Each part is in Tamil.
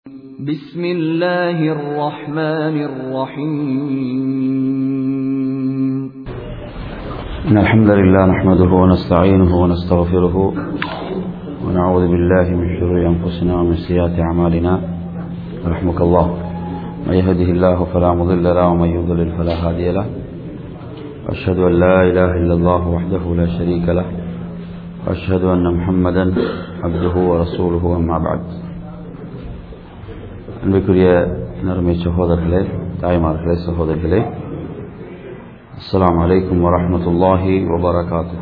بسم الله الرحمن الرحيم إن الحمد لله نحمده ونستعينه ونستغفره ونعوذ بالله من شرور أنفسنا ومن سيئات أعمالنا رحمك الله من يهده الله فلا مضل له ومن يضلل فلا هادي له وأشهد أن لا إله إلا الله وحده لا شريك له وأشهد أن محمدا عبده ورسوله أما بعد அன்பிற்குரிய நறுமை சகோதரர்களே தாய்மார்களே சகோதரர்களே அஸ்லாம் வலைக்கும் வரமத்துல்லாஹி வபரகாத்து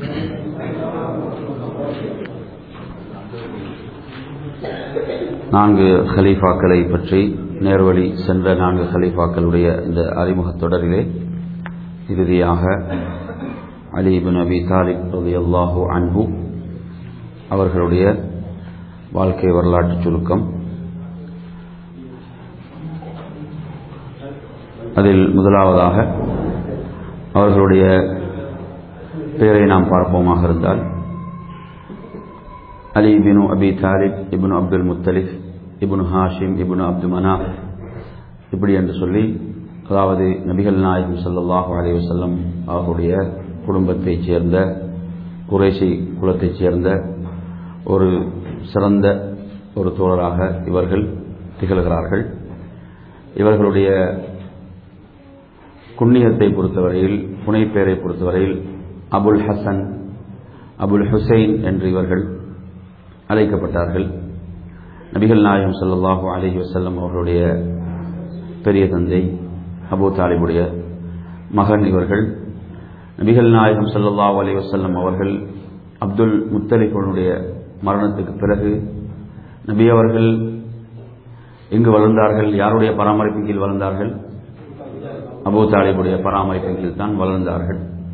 நான்கு ஹலீஃபாக்களை பற்றி நேர்வழி சென்ற நான்கு ஹலீஃபாக்களுடைய இந்த அறிமுகத் தொடரிலே இறுதியாக அலி இபின் அபி தாலிப் ரதி அல்லாஹூ அன்பு அவர்களுடைய வாழ்க்கை வரலாற்று சுருக்கம் அதில் முதலாவதாக அவர்களுடைய பெயரை நாம் பார்ப்போமாக இருந்தால் அலி இபினு அபி தாலிப் இப்னு அப்துல் முத்தலிஃப் இப்னு ஹாஷிம் இப்னு அப்து மனாப் இப்படி என்று சொல்லி அதாவது நபிகள் நாயகம் சல்லாஹூ அலி வசல்லம் அவர்களுடைய குடும்பத்தைச் சேர்ந்த குறைசி குலத்தைச் சேர்ந்த ஒரு சிறந்த ஒரு தோழராக இவர்கள் திகழ்கிறார்கள் இவர்களுடைய குன்னியத்தை பொறுத்தவரையில் புனைப்பெயரை பொறுத்தவரையில் அபுல் ஹசன் அபுல் ஹுசைன் என்று இவர்கள் அழைக்கப்பட்டார்கள் நபிகள் நாயகம் சல்லாஹூ அலஹி வசல்லம் அவர்களுடைய பெரிய தந்தை அபு தாலிபுடைய மகன் இவர்கள் நபிகள் நாயகம் சல்லாஹூ அலி வசல்லம் அவர்கள் அப்துல் முத்தலிஃபனுடைய மரணத்துக்கு பிறகு நபி அவர்கள் எங்கு வளர்ந்தார்கள் யாருடைய பராமரிப்பின் கீழ் வளர்ந்தார்கள் அபு தாலிபுடைய பராமரிப்பின் கீழ் தான் வளர்ந்தார்கள்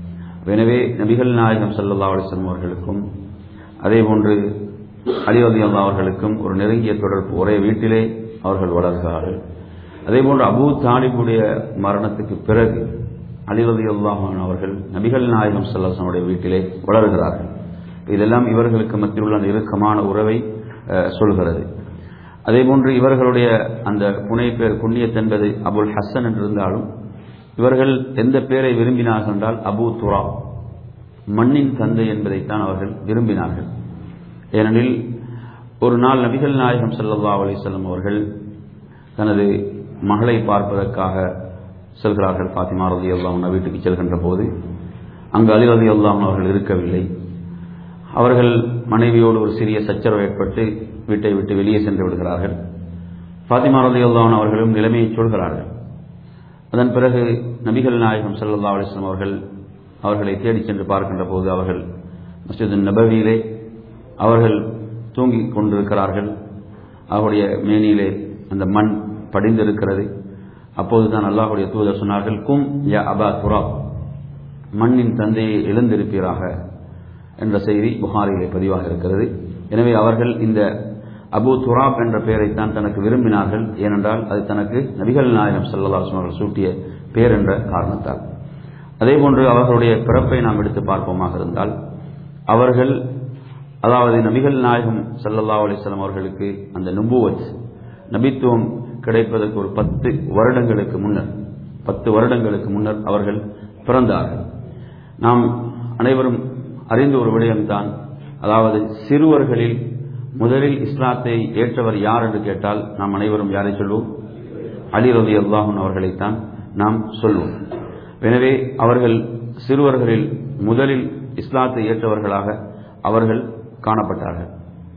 எனவே நபிகள் நாயகம் சல்லா அலிஸ்லம் அவர்களுக்கும் அதே போன்று அலிவதி அல்லா அவர்களுக்கும் ஒரு நெருங்கிய தொடர்பு ஒரே வீட்டிலே அவர்கள் வளர்கிறார்கள் அதே போன்று அபு தாலிபுடைய மரணத்துக்கு பிறகு அலிவதி அல்லாஹான் அவர்கள் நபிகள் நாயகம் சல்லாசனுடைய வீட்டிலே வளர்கிறார்கள் இதெல்லாம் இவர்களுக்கு மத்தியில் உள்ள இறுக்கமான உறவை சொல்கிறது அதே போன்று இவர்களுடைய அந்த புனை பேர் புண்ணியத் என்பது அபுல் ஹசன் என்றிருந்தாலும் இவர்கள் எந்த பேரை விரும்பினார்கள் என்றால் அபு துரா மண்ணின் தந்தை என்பதைத்தான் அவர்கள் விரும்பினார்கள் ஏனெனில் ஒரு நாள் நபிகள் நாயகம் சல்லா அலிசல்லம் அவர்கள் தனது மகளை பார்ப்பதற்காக செல்கிறார்கள் பாத்திமா ரதி அல்லாஹ் வீட்டுக்கு செல்கின்ற போது அங்கு அலி ரதி அல்லாஹ் அவர்கள் இருக்கவில்லை அவர்கள் மனைவியோடு ஒரு சிறிய சச்சரவு ஏற்பட்டு வீட்டை விட்டு வெளியே சென்று விடுகிறார்கள் பாத்திமா ரதி அல்லாஹன் அவர்களும் நிலைமையை சொல்கிறார்கள் அதன் பிறகு நபிகள் நாயகம் சல்லா அலிஸ்லாம் அவர்கள் அவர்களை தேடிச் சென்று பார்க்கின்ற போது அவர்கள் மஸ்ஜித் நபவியிலே அவர்கள் தூங்கிக் கொண்டிருக்கிறார்கள் அவருடைய மேனியிலே அந்த மண் படிந்திருக்கிறது அப்போதுதான் அல்லாஹுடைய தூதர் சொன்னார்கள் கும் யா அபா துரா மண்ணின் தந்தையை எழுந்திருப்பீராக என்ற செய்தி புகாரிலே பதிவாக இருக்கிறது எனவே அவர்கள் இந்த அபு துராப் என்ற பெயரைத்தான் தனக்கு விரும்பினார்கள் ஏனென்றால் அது தனக்கு நபிகள் நாயகம் சல்லாஸ்லம் அவர்கள் சூட்டிய பெயர் என்ற காரணத்தால் அதேபோன்று அவர்களுடைய பிறப்பை நாம் எடுத்து பார்ப்போமாக இருந்தால் அவர்கள் அதாவது நபிகள் நாயகம் சல்லல்லா அலிஸ்லாம் அவர்களுக்கு அந்த நுபுவத் நபித்துவம் கிடைப்பதற்கு ஒரு பத்து வருடங்களுக்கு முன்னர் பத்து வருடங்களுக்கு முன்னர் அவர்கள் பிறந்தார்கள் நாம் அனைவரும் அறிந்த ஒரு விடயம்தான் அதாவது சிறுவர்களில் முதலில் இஸ்லாத்தை ஏற்றவர் யார் என்று கேட்டால் நாம் அனைவரும் யாரை சொல்வோம் அலி ரதி அல்லாஹன் அவர்களைத்தான் நாம் சொல்வோம் எனவே அவர்கள் சிறுவர்களில் முதலில் இஸ்லாத்தை ஏற்றவர்களாக அவர்கள் காணப்பட்டார்கள்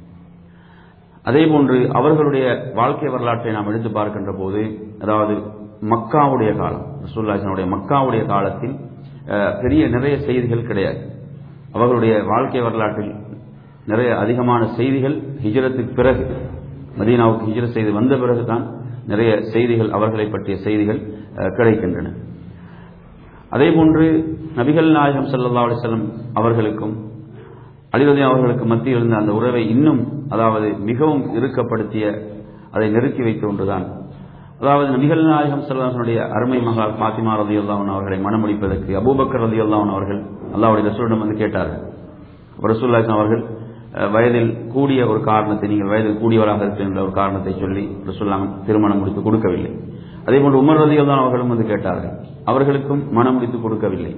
அதேபோன்று அவர்களுடைய வாழ்க்கை வரலாற்றை நாம் எடுத்து பார்க்கின்ற போது அதாவது மக்காவுடைய காலம் ரசூல்லாசனுடைய மக்காவுடைய காலத்தில் பெரிய நிறைய செய்திகள் கிடையாது அவர்களுடைய வாழ்க்கை வரலாற்றில் நிறைய அதிகமான செய்திகள் ஹிஜரத்துக்கு பிறகு மதீனாவுக்கு ஹிஜர செய்து வந்த பிறகுதான் நிறைய செய்திகள் அவர்களை பற்றிய செய்திகள் கிடைக்கின்றன அதேபோன்று நபிகள் நாயகம் சல்லா அலிசல்லம் அவர்களுக்கும் அலிரதி அவர்களுக்கு மத்தியில் இருந்த அந்த உறவை இன்னும் அதாவது மிகவும் இறுக்கப்படுத்திய அதை நெருக்கி வைத்த ஒன்றுதான் அதாவது நபிகள் நாயகம் சல்லாஹனுடைய அருமை மகால் பாத்திமா ரதி அல்லாஹன் அவர்களை மனமுடிப்பதற்கு அபூபக்கர் ரதி அல்லாஹன் அவர்கள் அல்லாவுடைய ரசூலிடம் வந்து கேட்டார்கள் ரசூல்லாசன் அவர்கள் அஹ், வயதில் கூடிய ஒரு காரணத்தை நீங்கள் வயதில் கூடியவராக இருக்கின்ற ஒரு காரணத்தை சொல்லி ரசூல்லாம் திருமணம் முடித்து கொடுக்கவில்லை அதே போன்று உமர் ரதியல்லான் அவர்களும் வந்து கேட்டார்கள் அவர்களுக்கும் மனம் முடித்து கொடுக்கவில்லை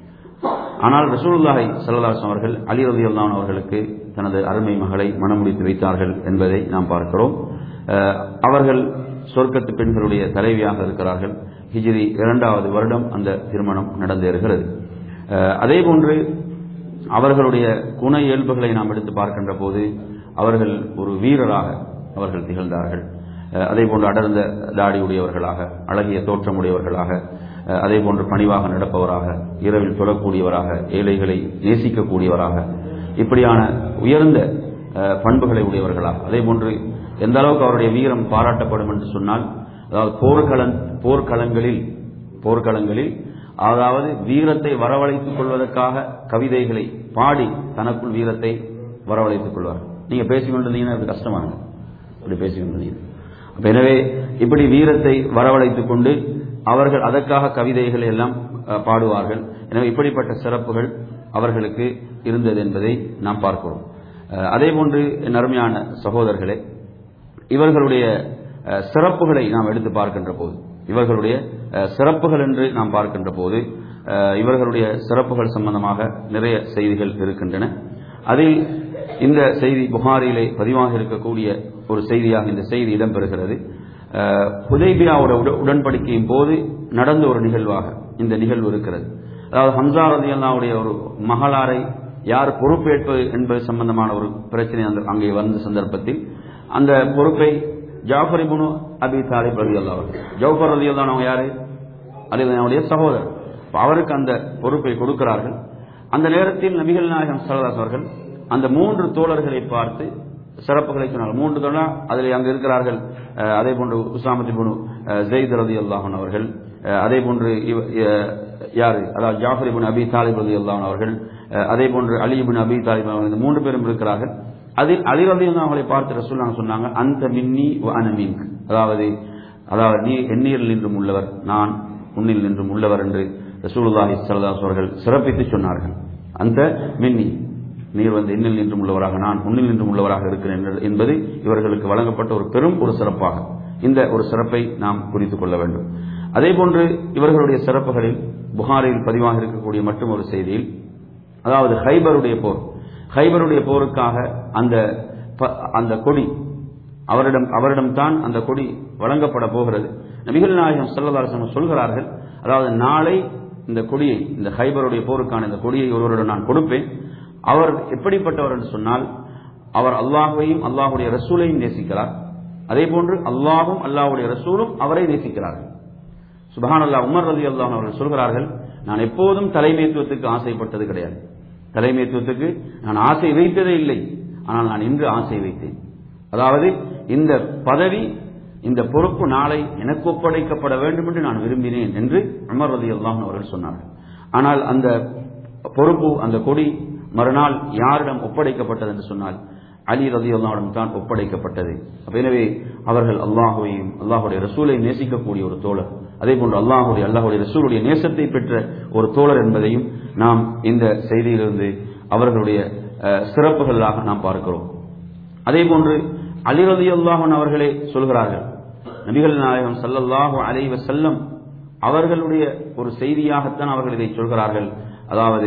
ஆனால் ரசூலுல்லாஹி ஸல்லல்லாஹு அவர்கள் அலி ரலியல்லாஹு அவர்களுக்கு தனது அருமை மகளை மணமுடித்து வைத்தார்கள் என்பதை நாம் பார்க்கிறோம் அஹ், அவர்கள் சொர்க்கத்து பெண்களுடைய தலைவியாக இருக்கிறார்கள் ஹிஜ்ரி இரண்டாவது வருடம் அந்த திருமணம் நடந்தேறுகிறது அஹ், அதே போன்று அவர்களுடைய குண இயல்புகளை நாம் எடுத்து பார்க்கின்ற போது அவர்கள் ஒரு வீரராக அவர்கள் திகழ்ந்தார்கள் அஹ், அதே போன்று அடர்ந்த தாடியுடையவர்களாக அழகிய தோற்றமுடையவர்களாக அஹ், அதே போன்று பணிவாக நடப்பவராக இரவில் தொழக்கூடியவராக ஏழைகளை நேசிக்கக்கூடியவராக இப்படியான உயர்ந்த அஹ், பண்புகளை உடையவர்களாக அதே போன்று எந்த அளவுக்கு அவருடைய வீரம் பாராட்டப்படும் என்று சொன்னால் அதாவது போர்க்களம் போர்க்களங்களில் போர்க்களங்களில் அதாவது வீரத்தை வரவழைத்துக் கொள்வதற்காக கவிதைகளை பாடி தனக்குள் வீரத்தை வரவழைத்துக் கொள்வார் நீங்க பேசிக்கொண்டிருந்தீங்கன்னா அது கஷ்டமாங்க இப்படி பேசிக்கொண்டிருந்தீங்க அப்ப எனவே இப்படி வீரத்தை வரவழைத்துக் கொண்டு அவர்கள் அதற்காக கவிதைகளை எல்லாம் அஹ், பாடுவார்கள் எனவே இப்படிப்பட்ட சிறப்புகள் அவர்களுக்கு இருந்தது என்பதை நாம் பார்க்கிறோம் அஹ், அதே போன்று என் அருமையான சகோதரர்களே இவர்களுடைய அஹ், சிறப்புகளை நாம் எடுத்து பார்க்கின்ற போது இவர்களுடைய அஹ், சிறப்புகள் என்று நாம் பார்க்கின்ற போது அஹ், இவர்களுடைய சிறப்புகள் சம்பந்தமாக நிறைய செய்திகள் இருக்கின்றன அதில் இந்த செய்தி புகாரிலே பதிவாக இருக்கக்கூடிய ஒரு செய்தியாக இந்த செய்தி இடம்பெறுகிறது அஹ், ஹுதைபியாவோட உட- உடன்படிக்கையின் போது நடந்த ஒரு நிகழ்வாக இந்த நிகழ்வு இருக்கிறது அதாவது ஹம்சா ரதியல்லாவுடைய ஒரு மகளாரை யார் பொறுப்பேற்பது என்பது சம்பந்தமான ஒரு பிரச்சனை அந்த அங்கே வந்த சந்தர்ப்பத்தில் அந்த பொறுப்பை ஜாஃபர் இப்னு அபி தாலிப் ரலியல்லாஹு அவர்கள் ஜாஃபர் ரலியல்லாஹு அவங்க யாரு அலிவனுடைய சகோதரர் அப்ப அவருக்கு அந்த பொறுப்பை கொடுக்கிறார்கள் அந்த நேரத்தில் நபிகள் நாயகம் சரதாஸ் அவர்கள் அந்த மூன்று தோழர்களை பார்த்து சிறப்புகளை சொன்னார்கள் மூன்று தோழர் அதில் அங்கு இருக்கிறார்கள் அஹ், அதே போன்று உசாமத் இப்னு ஜெயித் ரதி அல்லாஹன் அவர்கள் அஹ், அதே போன்று இவ- அஹ், யாரு அதாவது ஜாஃபர் இப்னு அபி தாலிப் ரதி அல்லாஹன் அவர்கள் அஹ், அதே போன்று அலி இப்னு அபி தாலிப் அவர்கள் இந்த மூன்று பேரும் இருக்கிறார்கள் அதில் அலி ரதி அவர்களை பார்த்து ரசூல்லாங்க சொன்னாங்க அந்த மின்னி வ அன மின்க் அதாவது அதாவது நீ எண்ணீரில் நின்றும் உள்ளவர் நான் உன்னில் நின்றும் உள்ளவர் என்று ரசூலுல்லாஹி ஸல்லல்லாஹு அவர்கள் சிறப்பித்து சொன்னார்கள் அந்த மின்னி நீர் வந்து என்னில் நின்றும் உள்ளவராக நான் உன்னில் நின்றும் உள்ளவராக இருக்கிறேன் என்று- என்பது இவர்களுக்கு வழங்கப்பட்ட ஒரு பெரும் ஒரு சிறப்பாக இந்த ஒரு சிறப்பை நாம் குறித்துக் கொள்ள வேண்டும் அதே போன்று இவர்களுடைய சிறப்புகளில் புகாரில் பதிவாக இருக்கக்கூடிய மற்றும் ஒரு செய்தியில் அதாவது ஹைபருடைய போர் ஹைபருடைய போருக்காக அந்த ப- அந்த கொடி அவரிடம் அவரிடம்தான் அந்த கொடி வழங்கப்பட போகிறது நபிகள் நாயகம் ஸல்லல்லாஹு சொல்கிறார்கள் அதாவது நாளை இந்த கொடியை இந்த ஹைபருடைய போருக்கான இந்த கொடியை ஒருவரிடம் நான் கொடுப்பேன் அவர் எப்படிப்பட்டவர் என்று சொன்னால் அவர் அல்லாஹுவையும் அல்லாஹுடைய ரசூலையும் நேசிக்கிறார் அதே போன்று அல்லாஹும் அல்லாஹுடைய ரசூலும் அவரை நேசிக்கிறார்கள் சுபஹான் அல்லாஹ் உமர் ரதி அல்லாஹ் அவர்கள் சொல்கிறார்கள் நான் எப்போதும் தலைமைத்துவத்துக்கு ஆசைப்பட்டது கிடையாது தலைமைத்துவத்துக்கு நான் ஆசை வைத்ததே இல்லை ஆனால் நான் இன்று ஆசை வைத்தேன் அதாவது இந்த பதவி இந்த பொறுப்பு நாளை எனக்கு ஒப்படைக்கப்பட வேண்டும் என்று நான் விரும்பினேன் என்று உமர் ரதி அல்லாஹ் அவர்கள் சொன்னார்கள் ஆனால் அந்த பொறுப்பு அந்த கொடி மறுநாள் யாரிடம் ஒப்படைக்கப்பட்டது என்று சொன்னால் அலி ரதி அல்லாவிடம் தான் ஒப்படைக்கப்பட்டது அப்ப எனவே அவர்கள் அல்லாஹுவையும் அல்லாஹுடைய ரசூலை நேசிக்கக்கூடிய ஒரு தோழர் அதே போன்று அல்லாஹுடைய அல்லாஹுடைய ரசூலுடைய நேசத்தை பெற்ற ஒரு தோழர் என்பதையும் நாம் இந்த செய்தியிலிருந்து அவர்களுடைய அஹ், சிறப்புகளாக நாம் பார்க்கிறோம் அதே போன்று அலி ரதி அல்லாஹன் அவர்களே சொல்கிறார்கள் நபிகள் நாயகம் ஸல்லல்லாஹு அலைஹி வஸல்லம் அவர்களுடைய ஒரு செய்தியாகத்தான் அவர்கள் இதை சொல்கிறார்கள் அதாவது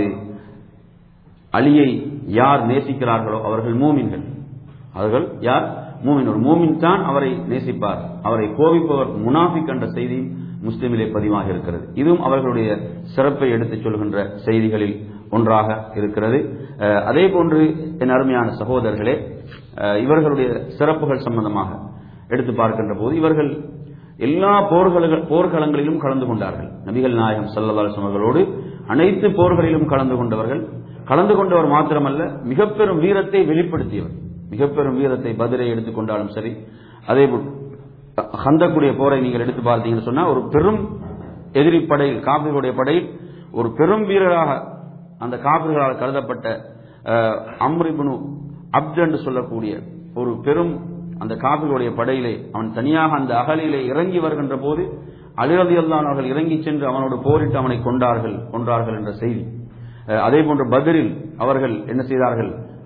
அலியை யார் நேசிக்கிறார்களோ அவர்கள் மூமின்கள் அவர்கள் யார் மூமின் ஒரு மூமின் தான் அவரை நேசிப்பார் அவரை கோபிப்பவர் முனாஃபிக் என்ற செய்தியும் முஸ்லிமிலே பதிவாக இருக்கிறது இதுவும் அவர்களுடைய சிறப்பை எடுத்துச் சொல்கின்ற செய்திகளில் ஒன்றாக இருக்கிறது அஹ், அதே போன்று என் அருமையான சகோதரர்களே அஹ், இவர்களுடைய சிறப்புகள் சம்பந்தமாக எடுத்து பார்க்கின்ற போது இவர்கள் எல்லா போர்களுக போர்க்களங்களிலும் கலந்து கொண்டார்கள் நபிகள் நாயகம் ஸல்லல்லாஹு அவர்களோடு அனைத்து போர்களிலும் கலந்து கொண்டவர்கள் கலந்து கொண்டவர் மாத்திரமல்ல மிக பெரும் வீரத்தை வெளிப்படுத்தியவர் மிக பெரும் வீரத்தை பதிலை எடுத்துக்கொண்டாலும் சரி அதே போல் ஹந்தக்குடைய போரை நீங்கள் எடுத்து பார்த்தீங்கன்னு சொன்னா ஒரு பெரும் எதிரி படையில் காபிர்களுடைய படையில் ஒரு பெரும் வீரராக அந்த காபிர்களால் கருதப்பட்ட அஹ், அம்ர் இப்னு அப்த் என்று சொல்லக்கூடிய ஒரு பெரும் அந்த காபிர்களுடைய படையிலே அவன் தனியாக அந்த அகலிலே இறங்கி வருகின்ற போது அலிரதியல்லான் அவர்கள் இறங்கி சென்று அவனோடு போரிட்டு அவனை கொண்டார்கள் கொன்றார்கள் என்ற செய்தி அஹ், அதே போன்று பத்ரில் அவர்கள் என்ன செய்தார்கள்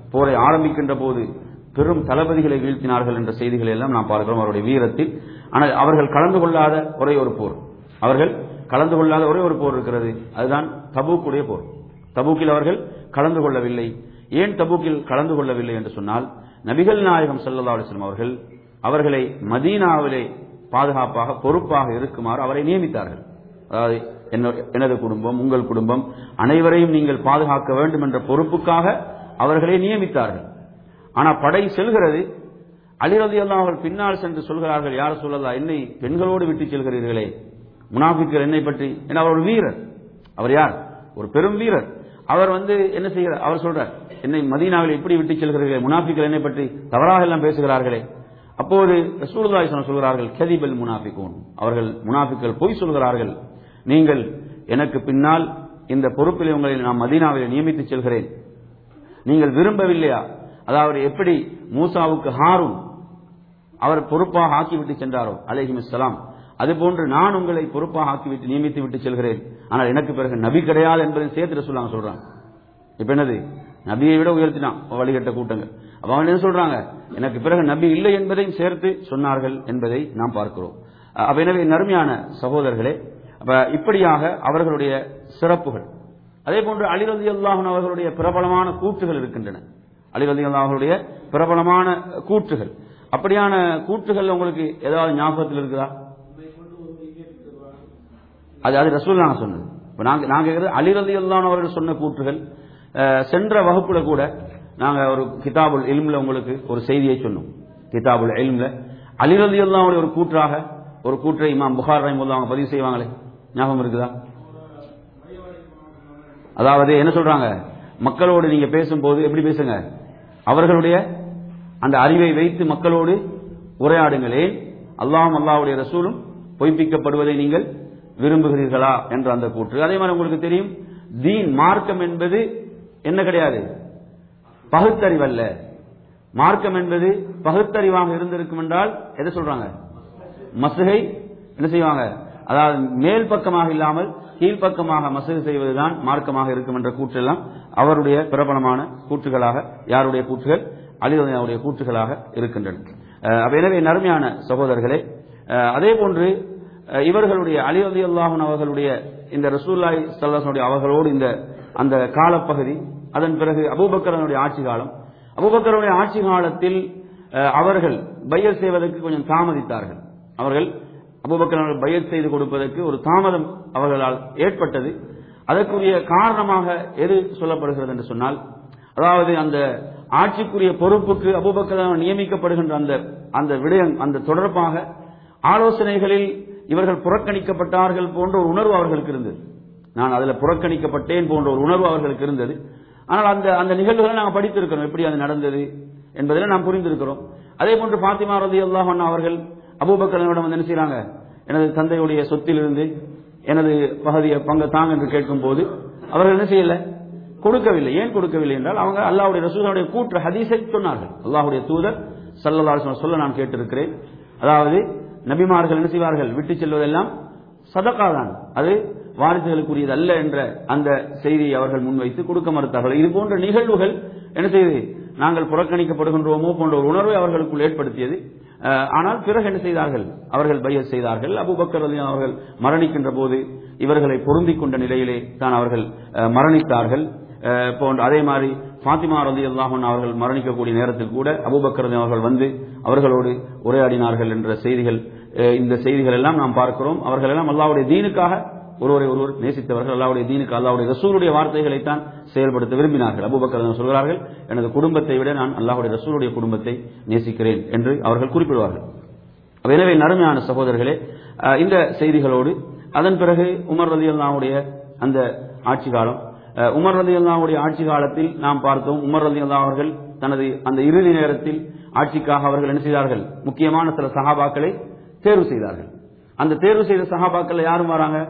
போரை ஆரம்பிக்கின்ற போது பெரும் தளபதிகளை வீழ்த்தினார்கள் என்ற செய்திகளை எல்லாம் நாம் பார்க்கிறோம் அவருடைய வீரத்தில் ஆனால் அவர்கள் கலந்து கொள்ளாத ஒரே ஒரு போர் அவர்கள் கலந்து கொள்ளாத ஒரே ஒரு போர் இருக்கிறது அதுதான் தபூக்குடைய போர் தபூக்கில் அவர்கள் கலந்து கொள்ளவில்லை ஏன் தபூக்கில் கலந்து கொள்ளவில்லை என்று சொன்னால் நபிகள் நாயகம் ஸல்லல்லாஹு அலைஹி வஸல்லம் அவர்கள் அவர்களை மதீனாவிலே பாதுகாப்பாக பொறுப்பாக இருக்குமாறு அவரை நியமித்தார்கள் அதாவது என்ன- எனது குடும்பம் உங்கள் குடும்பம் அனைவரையும் நீங்கள் பாதுகாக்க வேண்டும் என்ற பொறுப்புக்காக அவர்களை நியமித்தார்கள் ஆனா படை செல்கிறது அலிரதி அவர்கள் பின்னால் சென்று சொல்கிறார்கள் யார் சொல்லலாம் என்னை பெண்களோடு விட்டு செல்கிறீர்களே முனாஃபிக்கள் என்னை பற்றி ஏன்னா அவர் ஒரு வீரர் அவர் யார் ஒரு பெரும் வீரர் அவர் வந்து என்ன செய்கிறார் அவர் சொல்றார் என்னை மதீனாவில் எப்படி விட்டு செல்கிறீர்களே முனாஃபிக்கள் என்னை பற்றி தவறாக எல்லாம் பேசுகிறார்களே அப்போது ரசூலுல்லாஹி ஸல்லல்லாஹு அலைஹி சொல்கிறார்கள் கதிபல் முனாஃபிகூன் அவர்கள் முனாஃபிக்கள் பொய் சொல்கிறார்கள் நீங்கள் எனக்கு பின்னால் இந்த பொறுப்பில் உங்களை நான் மதீனாவில் நியமித்து செல்கிறேன் நீங்கள் விரும்பவில்லையா அதாவது எப்படி மூசாவுக்கு ஹாரூன் அவர் பொறுப்பாக ஆக்கிவிட்டு சென்றாரோ அலைஹிமுஸ்ஸலாம் அதுபோன்று நான் உங்களை பொறுப்பாக ஆக்கிவிட்டு நியமித்து விட்டு செல்கிறேன் ஆனால் எனக்கு பிறகு நபி கிடையாது என்பதை சேர்த்து சொல்லாங்க சொல்றாங்க இப்ப என்னது நபியை விட உயர்த்தினான் வழிகட்ட கூட்டங்கள் அப்ப அவங்க என்ன சொல்றாங்க எனக்கு பிறகு நபி இல்லை என்பதையும் சேர்த்து சொன்னார்கள் என்பதை நாம் பார்க்கிறோம் அப்ப எனவே நறுமையான சகோதரர்களே அப்ப இப்படியாக அவர்களுடைய சிறப்புகள் அதே போன்று அலிரதி அல்லாஹன் அவர்களுடைய பிரபலமான கூற்றுகள் இருக்கின்றன அலிரதி அவர்களுடைய பிரபலமான கூற்றுகள் அப்படியான கூற்றுகள் உங்களுக்கு ஏதாவது ஞாபகத்தில் இருக்குதா அது அது ரசூல் நாங்க சொன்னது இப்ப நாங்க நாங்க கேட்கறது அலிரதி அவர்கள் சொன்ன கூற்றுகள் அஹ், சென்ற வகுப்புல கூட நாங்க ஒரு கிதாபுல் இல்ம்ல உங்களுக்கு ஒரு செய்தியை சொன்னோம் கிதாபுல் இல்ம்ல அலிரதி அல்லாவுடைய ஒரு கூற்றாக ஒரு கூற்றை இமாம் புகார் ரஹிமுல்லா அவங்க பதிவு செய்வாங்களே ஞாபகம் இருக்குதா அதாவது என்ன சொல்றாங்க மக்களோடு நீங்க பேசும்போது எப்படி பேசுங்க அவர்களுடைய அந்த அறிவை வைத்து மக்களோடு உரையாடுங்களே அல்லாஹ் அல்லாஹ்வுடைய ரசூலும் பொய்ப்பிக்கப்படுவதை நீங்கள் விரும்புகிறீர்களா என்ற அந்த கூற்று அதே மாதிரி உங்களுக்கு தெரியும் தீன் மார்க்கம் என்பது என்ன கிடையாது பகுத்தறிவல்ல மார்க்கம் என்பது பகுத்தறிவாக இருந்திருக்கும் என்றால் எதை சொல்றாங்க மசுகை என்ன செய்வாங்க அதாவது மேல் பக்கமாக இல்லாமல் கீழ்ப்பக்கமாக மசகு செய்வதுதான் மார்க்கமாக இருக்கும் என்ற கூற்றெல்லாம் அவருடைய பிரபலமான கூற்றுகளாக யாருடைய கூற்றுகள் அலிவுடைய கூற்றுகளாக இருக்கின்றன அஹ் அப்ப எனவே நறுமையான சகோதரர்களே அஹ் அதே போன்று அஹ் இவர்களுடைய அலி அலி அல்லாஹன் அவர்களுடைய இந்த ரசூல்லாய் சல்லாசனுடைய அவர்களோடு இந்த அந்த காலப்பகுதி அதன் பிறகு அபூபக்கரனுடைய ஆட்சி காலம் அபூபக்கருடைய ஆட்சி காலத்தில் அஹ், அவர்கள் பையர் செய்வதற்கு கொஞ்சம் தாமதித்தார்கள் அவர்கள் அபூபக்கர் அவர்கள் பையர் செய்து கொடுப்பதற்கு ஒரு தாமதம் அவர்களால் ஏற்பட்டது அதற்குரிய காரணமாக எது சொல்லப்படுகிறது என்று சொன்னால் அதாவது அந்த ஆட்சிக்குரிய பொறுப்புக்கு அபூபக்கர் அவர்கள் நியமிக்கப்படுகின்ற அந்த அந்த விடயம் அந்த தொடர்பாக ஆலோசனைகளில் இவர்கள் புறக்கணிக்கப்பட்டார்கள் போன்ற ஒரு உணர்வு அவர்களுக்கு இருந்தது நான் அதுல புறக்கணிக்கப்பட்டேன் போன்ற ஒரு உணர்வு அவர்களுக்கு இருந்தது ஆனால் அந்த அந்த நிகழ்வுகளை நாங்கள் படித்திருக்கிறோம் எப்படி அது நடந்தது என்பதில் நாம் புரிந்திருக்கிறோம் அதே போன்று பாத்திமா ரதி அல்லாஹன் அவர்கள் அபூபக்கரனிடம் வந்து என்ன செய்றாங்க எனது தந்தையுடைய சொத்திலிருந்து எனது பகுதியை பங்கு தாங்க என்று கேட்கும் போது அவர்கள் என்ன செய்யல கொடுக்கவில்லை ஏன் கொடுக்கவில்லை என்றால் அவங்க அல்லாஹ்வுடைய ரசூலுடைய கூற்று ஹதீஸை சொன்னார்கள் அல்லாஹ்வுடைய தூதர் ஸல்லல்லாஹு அலைஹி வஸல்லம் சொல்ல நான் கேட்டிருக்கிறேன் அதாவது நபிமார்கள் என்ன செய்வார்கள் விட்டு செல்வதெல்லாம் சதகா தான் அது வாரிசுகளுக்குரியது அல்ல என்ற அந்த செய்தியை அவர்கள் முன்வைத்து கொடுக்க மறுத்தார்கள் இது போன்ற நிகழ்வுகள் என்ன செய்து நாங்கள் புறக்கணிக்கப்படுகின்றோமோ போன்ற ஒரு உணர்வை அவர்களுக்குள் ஏற்படுத்தியது அஹ், ஆனால் பிறகு என்ன செய்தார்கள் அவர்கள் பையத் செய்தார்கள் அபூபக்கர் ரலியல்லாஹு அவர்கள் மரணிக்கின்ற போது இவர்களை பொருந்திக் கொண்ட நிலையிலே தான் அவர்கள் அஹ், மரணித்தார்கள் அஹ், போன்ற அதே மாதிரி ஃபாத்திமா ரதி அல்லாஹன் அவர்கள் மரணிக்கக்கூடிய நேரத்தில் கூட அபூபக்கர் ரலியல்லாஹு அவர்கள் வந்து அவர்களோடு உரையாடினார்கள் என்ற செய்திகள் அஹ், இந்த செய்திகள் எல்லாம் நாம் பார்க்கிறோம் அவர்கள் எல்லாம் அல்லாஹ்வுடைய தீனுக்காக ஒருவரை ஒருவர் நேசித்தவர்கள் அல்லாவுடைய தீனுக்கு அல்லாவுடைய ரசூலுடைய வார்த்தைகளைத்தான் செயல்படுத்த விரும்பினார்கள் அபூபக்கர் ரலியல்லாஹு சொல்கிறார்கள் எனது குடும்பத்தை விட நான் அல்லாஹ்வுடைய ரசூலுடைய குடும்பத்தை நேசிக்கிறேன் என்று அவர்கள் குறிப்பிடுவார்கள் அப்ப எனவே நறுமையான சகோதரர்களே அஹ், இந்த செய்திகளோடு அதன் பிறகு உமர் ரதி அல்லாவுடைய அந்த ஆட்சி காலம் அஹ், உமர் ரதி அல்லாவுடைய ஆட்சி காலத்தில் நாம் பார்த்தோம் உமர் ரதி அல்லா அவர்கள் தனது அந்த இறுதி நேரத்தில் ஆட்சிக்காக அவர்கள் என்ன செய்தார்கள் முக்கியமான சில சகாபாக்களை தேர்வு செய்தார்கள் அந்த தேர்வு செய்த சகாபாக்கள் யாரும் வராங்க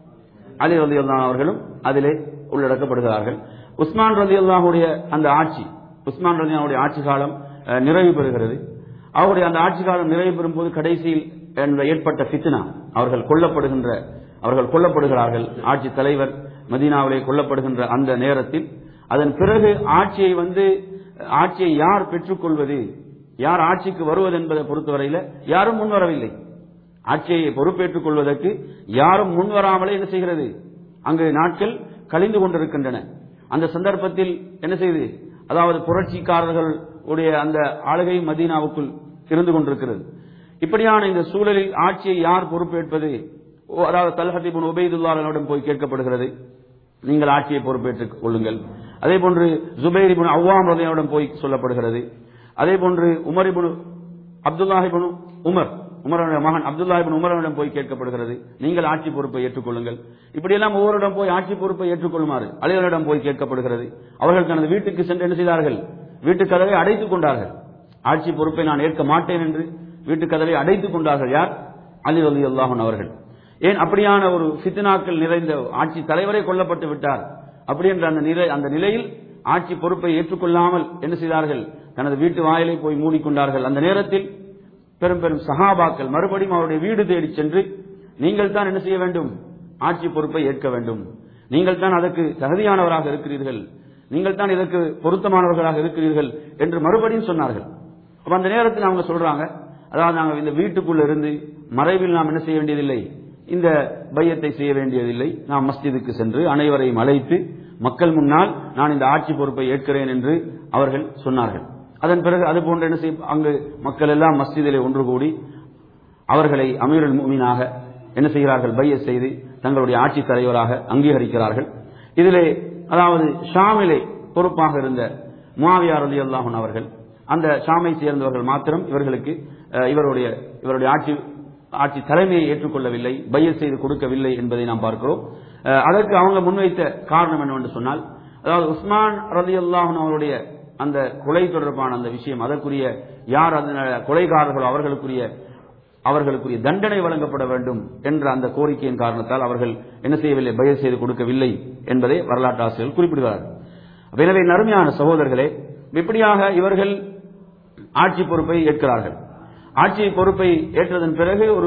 அலி ரதி அவர்களும் அதிலே உள்ளடக்கப்படுகிறார்கள் உஸ்மான் ரதி அல்லாஹுடைய அந்த ஆட்சி உஸ்மான் ரதி அல்லாஹுடைய ஆட்சி காலம் அஹ், நிறைவு பெறுகிறது அவருடைய அந்த ஆட்சி காலம் நிறைவு பெறும் போது கடைசியில் என்ற ஏற்பட்ட ஃபித்னா அவர்கள் கொல்லப்படுகின்ற அவர்கள் கொல்லப்படுகிறார்கள் ஆட்சி தலைவர் மதீனாவிலே கொல்லப்படுகின்ற அந்த நேரத்தில் அதன் பிறகு ஆட்சியை வந்து ஆட்சியை யார் பெற்றுக்கொள்வது யார் ஆட்சிக்கு வருவது என்பதை பொறுத்தவரையில யாரும் முன்வரவில்லை ஆட்சியை பொறுப்பேற்றுக் கொள்வதற்கு யாரும் முன்வராமலே என்ன செய்கிறது அங்கு நாட்கள் கழிந்து கொண்டிருக்கின்றன அந்த சந்தர்ப்பத்தில் என்ன செய்து அதாவது புரட்சிக்காரர்கள் உடைய அந்த ஆளுகை மதீனாவுக்குள் இருந்து கொண்டிருக்கிறது இப்படியான இந்த சூழலில் ஆட்சியை யார் பொறுப்பேற்பது ஓ, அதாவது தல்ஹத்திபுன் உபைதுல்லாவிடம் போய் கேட்கப்படுகிறது நீங்கள் ஆட்சியை பொறுப்பேற்றுக் கொள்ளுங்கள் அதே போன்று ஜுபைரிபுன் அவ்வாம் ரதையிடம் போய் சொல்லப்படுகிறது அதே போன்று உமரிபுன் அப்துல்லாஹிபுன் உமர் உமரனுடைய மகன் அப்துல்லாஹிபின் உமரனிடம் போய் கேட்கப்படுகிறது நீங்கள் ஆட்சி பொறுப்பை ஏற்றுக்கொள்ளுங்கள் இப்படியெல்லாம் ஒவ்வொருடம் போய் ஆட்சி பொறுப்பை ஏற்றுக்கொள்ளுமாறு அலிகளிடம் போய் கேட்கப்படுகிறது அவர்கள் தனது வீட்டுக்கு சென்று என்ன செய்தார்கள் வீட்டு கதவை அடைத்துக் கொண்டார்கள் ஆட்சி பொறுப்பை நான் ஏற்க மாட்டேன் என்று வீட்டு கதவை அடைத்துக் கொண்டார்கள் யார் அலி அலி அல்லாஹன் அவர்கள் ஏன் அப்படியான ஒரு சித்தனாக்கள் நிறைந்த ஆட்சி தலைவரே கொல்லப்பட்டு விட்டார் அப்படி என்ற அந்த நிலை அந்த நிலையில் ஆட்சி பொறுப்பை ஏற்றுக்கொள்ளாமல் என்ன செய்தார்கள் தனது வீட்டு வாயிலை போய் மூடிக்கொண்டார்கள் அந்த நேரத்தில் பெரும் பெரும் சகாபாக்கள் மறுபடியும் அவருடைய வீடு தேடி சென்று நீங்கள் தான் என்ன செய்ய வேண்டும் ஆட்சி பொறுப்பை ஏற்க வேண்டும் நீங்கள் தான் அதற்கு தகுதியானவராக இருக்கிறீர்கள் நீங்கள் தான் இதற்கு பொருத்தமானவர்களாக இருக்கிறீர்கள் என்று மறுபடியும் சொன்னார்கள் அப்ப அந்த நேரத்தில் அவங்க சொல்றாங்க அதாவது நாங்கள் இந்த வீட்டுக்குள்ள இருந்து மறைவில் நாம் என்ன செய்ய வேண்டியதில்லை இந்த பையத்தை செய்ய வேண்டியதில்லை நாம் மஸ்ஜிதுக்கு சென்று அனைவரையும் அழைத்து மக்கள் முன்னால் நான் இந்த ஆட்சி பொறுப்பை ஏற்கிறேன் என்று அவர்கள் சொன்னார்கள் அதன் பிறகு அது போன்ற என்ன செய்ய அங்கு மக்கள் எல்லாம் மஸ்ஜிதிலே ஒன்று கூடி அவர்களை அமீருல் முமீனாக என்ன செய்கிறார்கள் பைய செய்து தங்களுடைய ஆட்சி தலைவராக அங்கீகரிக்கிறார்கள் இதிலே அதாவது ஷாமிலே பொறுப்பாக இருந்த முவாவியார் அலி அல்லாஹன் அவர்கள் அந்த ஷாமை சேர்ந்தவர்கள் மாத்திரம் இவர்களுக்கு அஹ், இவருடைய இவருடைய ஆட்சி ஆட்சி தலைமையை ஏற்றுக்கொள்ளவில்லை பைய செய்து கொடுக்கவில்லை என்பதை நாம் பார்க்கிறோம் அஹ், அதற்கு அவங்க முன்வைத்த காரணம் என்னவென்று சொன்னால் அதாவது உஸ்மான் ரதி அல்லாஹன் அவருடைய அந்த கொலை தொடர்பான அந்த விஷயம் அதற்குரிய யார் அந்த கொலைகாரர்களோ அவர்களுக்குரிய அவர்களுக்குரிய தண்டனை வழங்கப்பட வேண்டும் என்ற அந்த கோரிக்கையின் காரணத்தால் அவர்கள் என்ன செய்யவில்லை பய செய்து கொடுக்கவில்லை என்பதை வரலாற்று ஆசிரியர்கள் குறிப்பிடுகிறார்கள் அப்ப எனவே நறுமையான சகோதரர்களே இப்படியாக இவர்கள் ஆட்சி பொறுப்பை ஏற்கிறார்கள் ஆட்சி பொறுப்பை ஏற்றதன் பிறகு ஒரு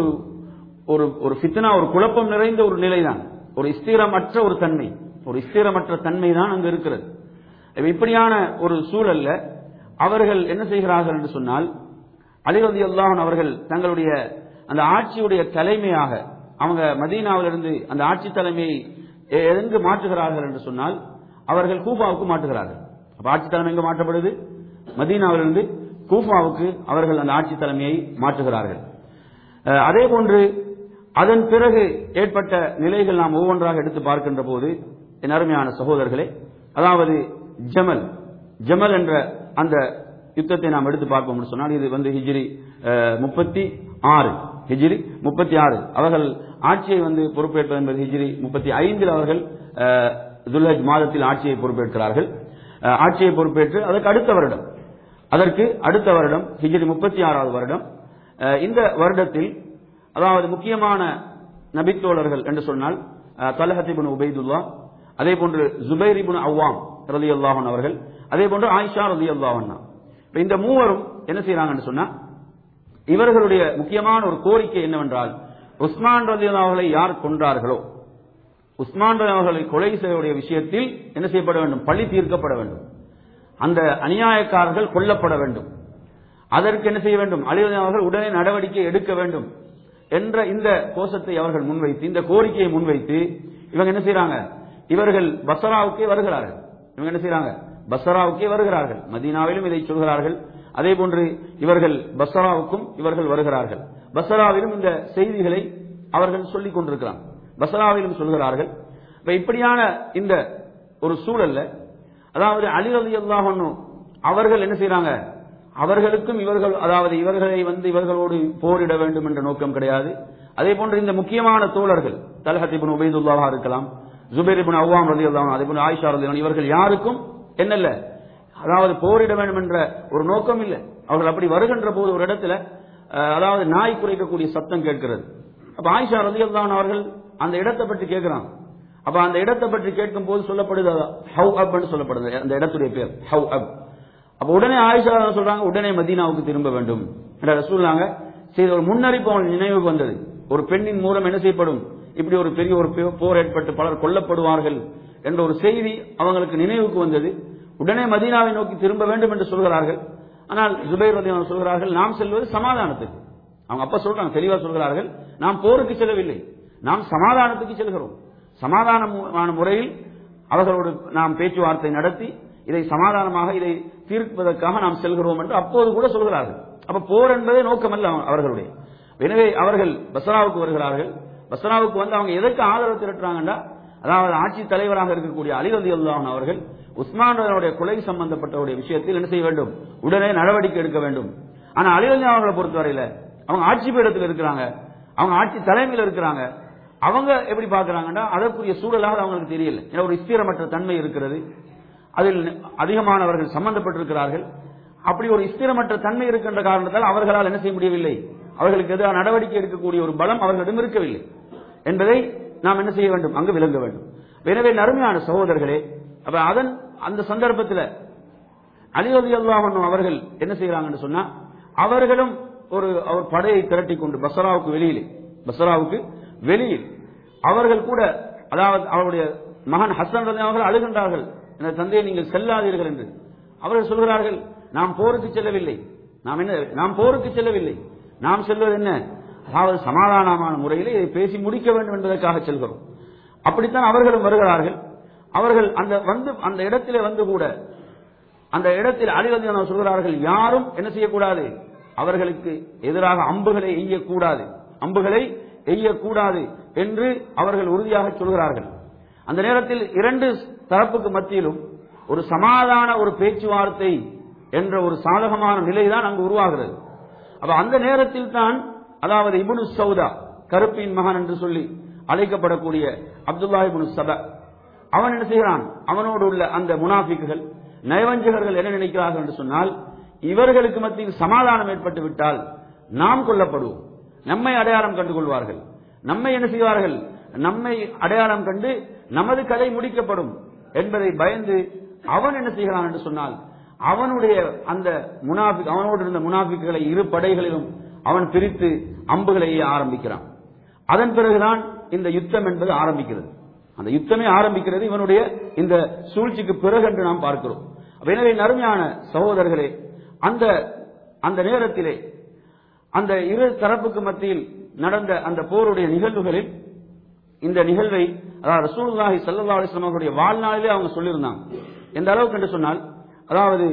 ஒரு ஒரு ஃபித்னா ஒரு குழப்பம் நிறைந்த ஒரு நிலைதான் ஒரு ஸ்திரமற்ற ஒரு தன்மை ஒரு ஸ்திரமற்ற தன்மை தான் அங்கு இருக்கிறது இப்ப இப்படியான ஒரு சூழல்ல அவர்கள் என்ன செய்கிறார்கள் என்று சொன்னால் அலிரதி அல்லாஹன் அவர்கள் தங்களுடைய அந்த ஆட்சியுடைய தலைமையாக அவங்க மதீனாவிலிருந்து அந்த ஆட்சி தலைமையை எ- எங்கு மாற்றுகிறார்கள் என்று சொன்னால் அவர்கள் கூஃபாவுக்கு மாற்றுகிறார்கள் அப்ப ஆட்சி தலைமை எங்கு மாற்றப்படுது மதீனாவிலிருந்து கூஃபாவுக்கு அவர்கள் அந்த ஆட்சி தலைமையை மாற்றுகிறார்கள் அஹ், அதே போன்று அதன் பிறகு ஏற்பட்ட நிலைகள் நாம் ஒவ்வொன்றாக எடுத்து பார்க்கின்ற போது என் அருமையான சகோதரர்களே அதாவது ஜமல் ஜமல் என்ற அந்த யுத்தத்தை நாம் எடுத்து பார்ப்போம் என்று சொன்னால் இது வந்து ஹிஜ்ரி முப்பத்தி ஆறு ஹிஜ்ரி முப்பத்தி ஆறு அவர்கள் ஆட்சியை வந்து பொறுப்பேற்பது என்பது ஹிஜ்ரி முப்பத்தி ஐந்தில் அவர்கள் அஹ், துல்ஹஜ் மாதத்தில் ஆட்சியை பொறுப்பேற்கிறார்கள் அஹ், ஆட்சியை பொறுப்பேற்று அதற்கு அடுத்த வருடம் அதற்கு அடுத்த வருடம் ஹிஜ்ரி முப்பத்தி ஆறாவது வருடம் அஹ், இந்த வருடத்தில் அதாவது முக்கியமான நபித்தோழர்கள் என்று சொன்னால் தலஹத்திபின் உபைதுல்லா அதே போன்று ஜுபைர் இப்னு அவ்வாம் ரலி அல்லாஹன் அவர்கள் அதே போன்று ஆயிஷா ரலி அல்லாஹன்னா இப்ப இந்த மூவரும் என்ன செய்யறாங்கன்னு சொன்னா இவர்களுடைய முக்கியமான ஒரு கோரிக்கை என்னவென்றால் உஸ்மான் ரலி அவர்களை யார் கொன்றார்களோ உஸ்மான் ரலி அவர்களை கொலை செய்யக்கூடிய விஷயத்தில் என்ன செய்யப்பட வேண்டும் பழி தீர்க்கப்பட வேண்டும் அந்த அநியாயக்காரர்கள் கொல்லப்பட வேண்டும் அதற்கு என்ன செய்ய வேண்டும் அலிவதி அவர்கள் உடனே நடவடிக்கை எடுக்க வேண்டும் என்ற இந்த கோஷத்தை அவர்கள் முன்வைத்து இந்த கோரிக்கையை முன்வைத்து இவங்க என்ன செய்யறாங்க இவர்கள் பசராவுக்கே வருகிறார்கள் இவங்க என்ன செய்யறாங்க பசராவுக்கே வருகிறார்கள் மதீனாவிலும் இதை சொல்கிறார்கள் அதே போன்று இவர்கள் பசராவுக்கும் இவர்கள் வருகிறார்கள் பசராவிலும் இந்த செய்திகளை அவர்கள் சொல்லிக் கொண்டிருக்கிறாங்க பசராவிலும் சொல்கிறார்கள் இப்ப இப்படியான இந்த ஒரு சூழல்ல அதாவது அலி அலி அல்லாஹ் அவர்கள் என்ன செய்யறாங்க அவர்களுக்கும் இவர்கள் அதாவது இவர்களை வந்து இவர்களோடு போரிட வேண்டும் என்ற நோக்கம் கிடையாது அதே போன்று இந்த முக்கியமான தோழர்கள் தலஹத் இப்னு உபைதுல்லாஹா இருக்கலாம் ஜுபைர் இப்னு அவ்வாம் ரதி அல்லாஹ் அதே போன்று ஆயிஷா ரதி இவர்கள் யாருக்கும் என்னல்ல அதாவது போரிட வேண்டும் என்ற ஒரு நோக்கம் இல்லை அவர்கள் அப்படி வருகின்ற போது ஒரு இடத்துல அஹ், அதாவது நாய் குறைக்கக்கூடிய சத்தம் கேட்கிறது அப்ப ஆயிஷா ரதி அவர்கள் அந்த இடத்தை பற்றி கேட்கிறாங்க அப்ப அந்த இடத்தை பற்றி கேட்கும் போது சொல்லப்படுது ஹவ் அப்னு சொல்லப்படுது அந்த இடத்துடைய பேர் ஹவ் அப் அப்ப உடனே ஆயிஷா சொல்றாங்க உடனே மதீனாவுக்கு திரும்ப வேண்டும் என்ற ரசூல்லாங்க சரி ஒரு முன்னறிப்பு அவன் நினைவுக்கு வந்தது ஒரு பெண்ணின் மூலம் என்ன செய்யப்படும் இப்படி ஒரு பெரிய ஒரு போ- போர் ஏற்பட்டு பலர் கொல்லப்படுவார்கள் என்ற ஒரு செய்தி அவங்களுக்கு நினைவுக்கு வந்தது உடனே மதீனாவை நோக்கி திரும்ப வேண்டும் என்று சொல்கிறார்கள் ஆனால் ஜுபைர் ரதி சொல்கிறார்கள் நாம் செல்வது சமாதானத்துக்கு அவங்க அப்பா சொல்றாங்க தெளிவா சொல்கிறார்கள் நாம் போருக்கு செல்லவில்லை நாம் சமாதானத்துக்கு செல்கிறோம் சமாதானமான முறையில் அவர்களோடு நாம் பேச்சுவார்த்தை நடத்தி இதை சமாதானமாக இதை தீர்ப்பதற்காக நாம் செல்கிறோம் என்று அப்போது கூட சொல்கிறார்கள் அப்ப போர் என்பதே நோக்கமல்ல அவ- அவர்களுடைய எனவே அவர்கள் பஸ்ராவுக்கு வருகிறார்கள் பஸ்ராவுக்கு வந்து அவங்க எதற்கு ஆதரவு திரட்டுறாங்கன்னா அதாவது ஆட்சி தலைவராக இருக்கக்கூடிய அலி ரதி அல்லாஹன் அவர்கள் உஸ்மான் ரலியல்லாஹுடைய கொலை சம்பந்தப்பட்டவருடைய விஷயத்தில் என்ன செய்ய வேண்டும் உடனே நடவடிக்கை எடுக்க வேண்டும் ஆனா அலி ரலி அவர்களை பொறுத்தவரையில அவங்க ஆட்சி பீடத்தில் இருக்கிறாங்க அவங்க ஆட்சி தலைமையில் இருக்கிறாங்க அவங்க எப்படி பார்க்கறாங்கன்னா அதற்குரிய சூழலாக அவங்களுக்கு தெரியல ஏன்னா ஒரு ஸ்திரமற்ற தன்மை இருக்கிறது அதில் அதிகமானவர்கள் சம்பந்தப்பட்டிருக்கிறார்கள் அப்படி ஒரு ஸ்திரமற்ற தன்மை இருக்கின்ற காரணத்தால் அவர்களால் என்ன செய்ய முடியவில்லை அவர்களுக்கு எதிராக நடவடிக்கை எடுக்கக்கூடிய ஒரு பலம் அவர்களிடம் இருக்கவில்லை என்பதை நாம் என்ன செய்ய வேண்டும் அங்கு விளங்க வேண்டும் எனவே நறுமையான சகோதரர்களே அப்ப அதன் அந்த சந்தர்ப்பத்தில் அலிவதி அல்லாஹன் அவர்கள் என்ன செய்யறாங்கன்னு சொன்னா அவர்களும் ஒரு அவர் படையை திரட்டி கொண்டு பசராவுக்கு வெளியிலே பசராவுக்கு வெளியில் அவர்கள் கூட அதாவது அவருடைய மகன் ஹசன் ரலி அவர்கள் அழுகின்றார்கள் எனது தந்தையை நீங்கள் செல்லாதீர்கள் என்று அவர்கள் சொல்கிறார்கள் நாம் போருக்கு செல்லவில்லை நாம் என்ன நாம் போருக்கு செல்லவில்லை நாம் செல்வது என்ன அதாவது சமாதானமான முறையில் இதை பேசி முடிக்க வேண்டும் என்பதற்காக செல்கிறோம் அப்படித்தான் அவர்களும் வருகிறார்கள் அவர்கள் அந்த வந்து அந்த இடத்திலே வந்து கூட அந்த இடத்தில் அலிரதி சொல்கிறார்கள் யாரும் என்ன செய்யக்கூடாது அவர்களுக்கு எதிராக அம்புகளை எய்யக்கூடாது அம்புகளை எய்யக்கூடாது என்று அவர்கள் உறுதியாக சொல்கிறார்கள் அந்த நேரத்தில் இரண்டு தரப்புக்கு மத்தியிலும் ஒரு சமாதான ஒரு பேச்சுவார்த்தை என்ற ஒரு சாதகமான நிலைதான் அங்கு உருவாகிறது அப்ப அந்த நேரத்தில் தான் அதாவது இபுனு சௌதா கருப்பின் மகன் என்று சொல்லி அழைக்கப்படக்கூடிய அப்துல்லா இபுனு சபா அவன் என்ன செய்கிறான் அவனோடு உள்ள அந்த முனாஃபிக்குகள் நயவஞ்சகர்கள் என்ன நினைக்கிறார்கள் என்று சொன்னால் இவர்களுக்கு மத்தியில் சமாதானம் ஏற்பட்டு விட்டால் நாம் கொல்லப்படுவோம் நம்மை அடையாளம் கண்டு கொள்வார்கள் நம்மை என்ன செய்வார்கள் நம்மை அடையாளம் கண்டு நமது கதை முடிக்கப்படும் என்பதை பயந்து அவன் என்ன செய்கிறான் என்று சொன்னால் அவனுடைய அந்த முனாஃபிக் அவனோடு இருந்த முனாஃபிக்குகளை இரு படைகளிலும் அவன் பிரித்து அம்புகளை எய்ய ஆரம்பிக்கிறான் அதன் பிறகுதான் இந்த யுத்தம் என்பது ஆரம்பிக்கிறது அந்த யுத்தமே ஆரம்பிக்கிறது இவனுடைய இந்த சூழ்ச்சிக்கு பிறகு என்று நாம் பார்க்கிறோம் அப்ப எனவே நறுமையான சகோதரர்களே அந்த அந்த நேரத்திலே அந்த இரு தரப்புக்கு மத்தியில் நடந்த அந்த போருடைய நிகழ்வுகளில் இந்த நிகழ்வை அதாவது ரசூலுல்லாஹி ஸல்லல்லாஹு அலைஹி வஸல்லம் அவருடைய வாழ்நாளிலே அவங்க சொல்லியிருந்தாங்க எந்த அளவுக்கு என்று சொன்னால் அதாவது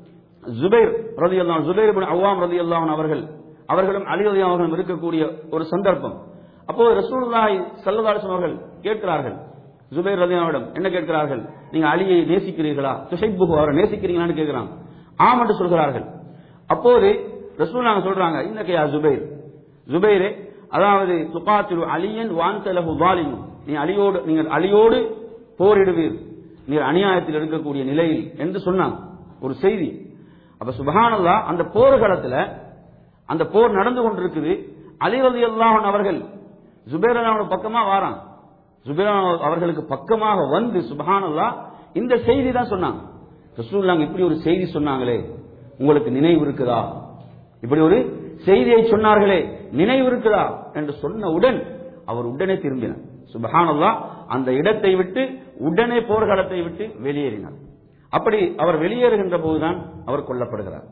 ஜுபைர் ரலியல்லாஹு ஜுபைர் இப்னு அவ்வாம் ரலியல்லாஹு அன்ஹு அவர்கள் அவர்களும் அலி ரலியல்லாஹு அவர்களும் இருக்கக்கூடிய ஒரு சந்தர்ப்பம் அப்போது ரசூலுல்லாஹி ஸல்லல்லாஹு அலைஹி வஸல்லம் அவர்கள் கேட்கிறார்கள் ஜுபைர் ரலியல்லாஹுவிடம் என்ன கேட்கிறார்கள் நீங்க அலியை நேசிக்கிறீர்களா துஷைபுகு அவரை நேசிக்கிறீங்களான்னு கேட்கிறாங்க ஆம் என்று சொல்கிறார்கள் அப்போது ரசூல் நாங்க சொல்றாங்க இன்னக்கையா ஜுபைர் ஜுபைரே அதாவது துகாத்திரு அலியன் வான்தலஹு வாலிமும் நீ அலியோடு நீங்கள் அலியோடு போரிடுவீர் நீர் அநியாயத்தில் இருக்கக்கூடிய நிலையில் என்று சொன்னாங்க ஒரு செய்தி அப்ப சுபஹானல்லா அந்த போர்க்களத்துல அந்த போர் நடந்து கொண்டிருக்குது அலி ரதி அவர்கள் ஜுபேர் அல்லாஹ் பக்கமா வாரான் ஜுபேர் அவர்களுக்கு பக்கமாக வந்து சுபஹானல்லா இந்த செய்தி தான் சொன்னாங்க ரசூலுல்லாஹ் இப்படி ஒரு செய்தி சொன்னாங்களே உங்களுக்கு நினைவு இருக்குதா இப்படி ஒரு செய்தியை சொன்னார்களே நினைவு இருக்குதா என்று சொன்னவுடன் அவர் உடனே திரும்பினார் சுபஹானல்லா அந்த இடத்தை விட்டு உடனே போர்க்களத்தை விட்டு வெளியேறினார் அப்படி அவர் வெளியேறுகின்ற போதுதான் அவர் கொல்லப்படுகிறார்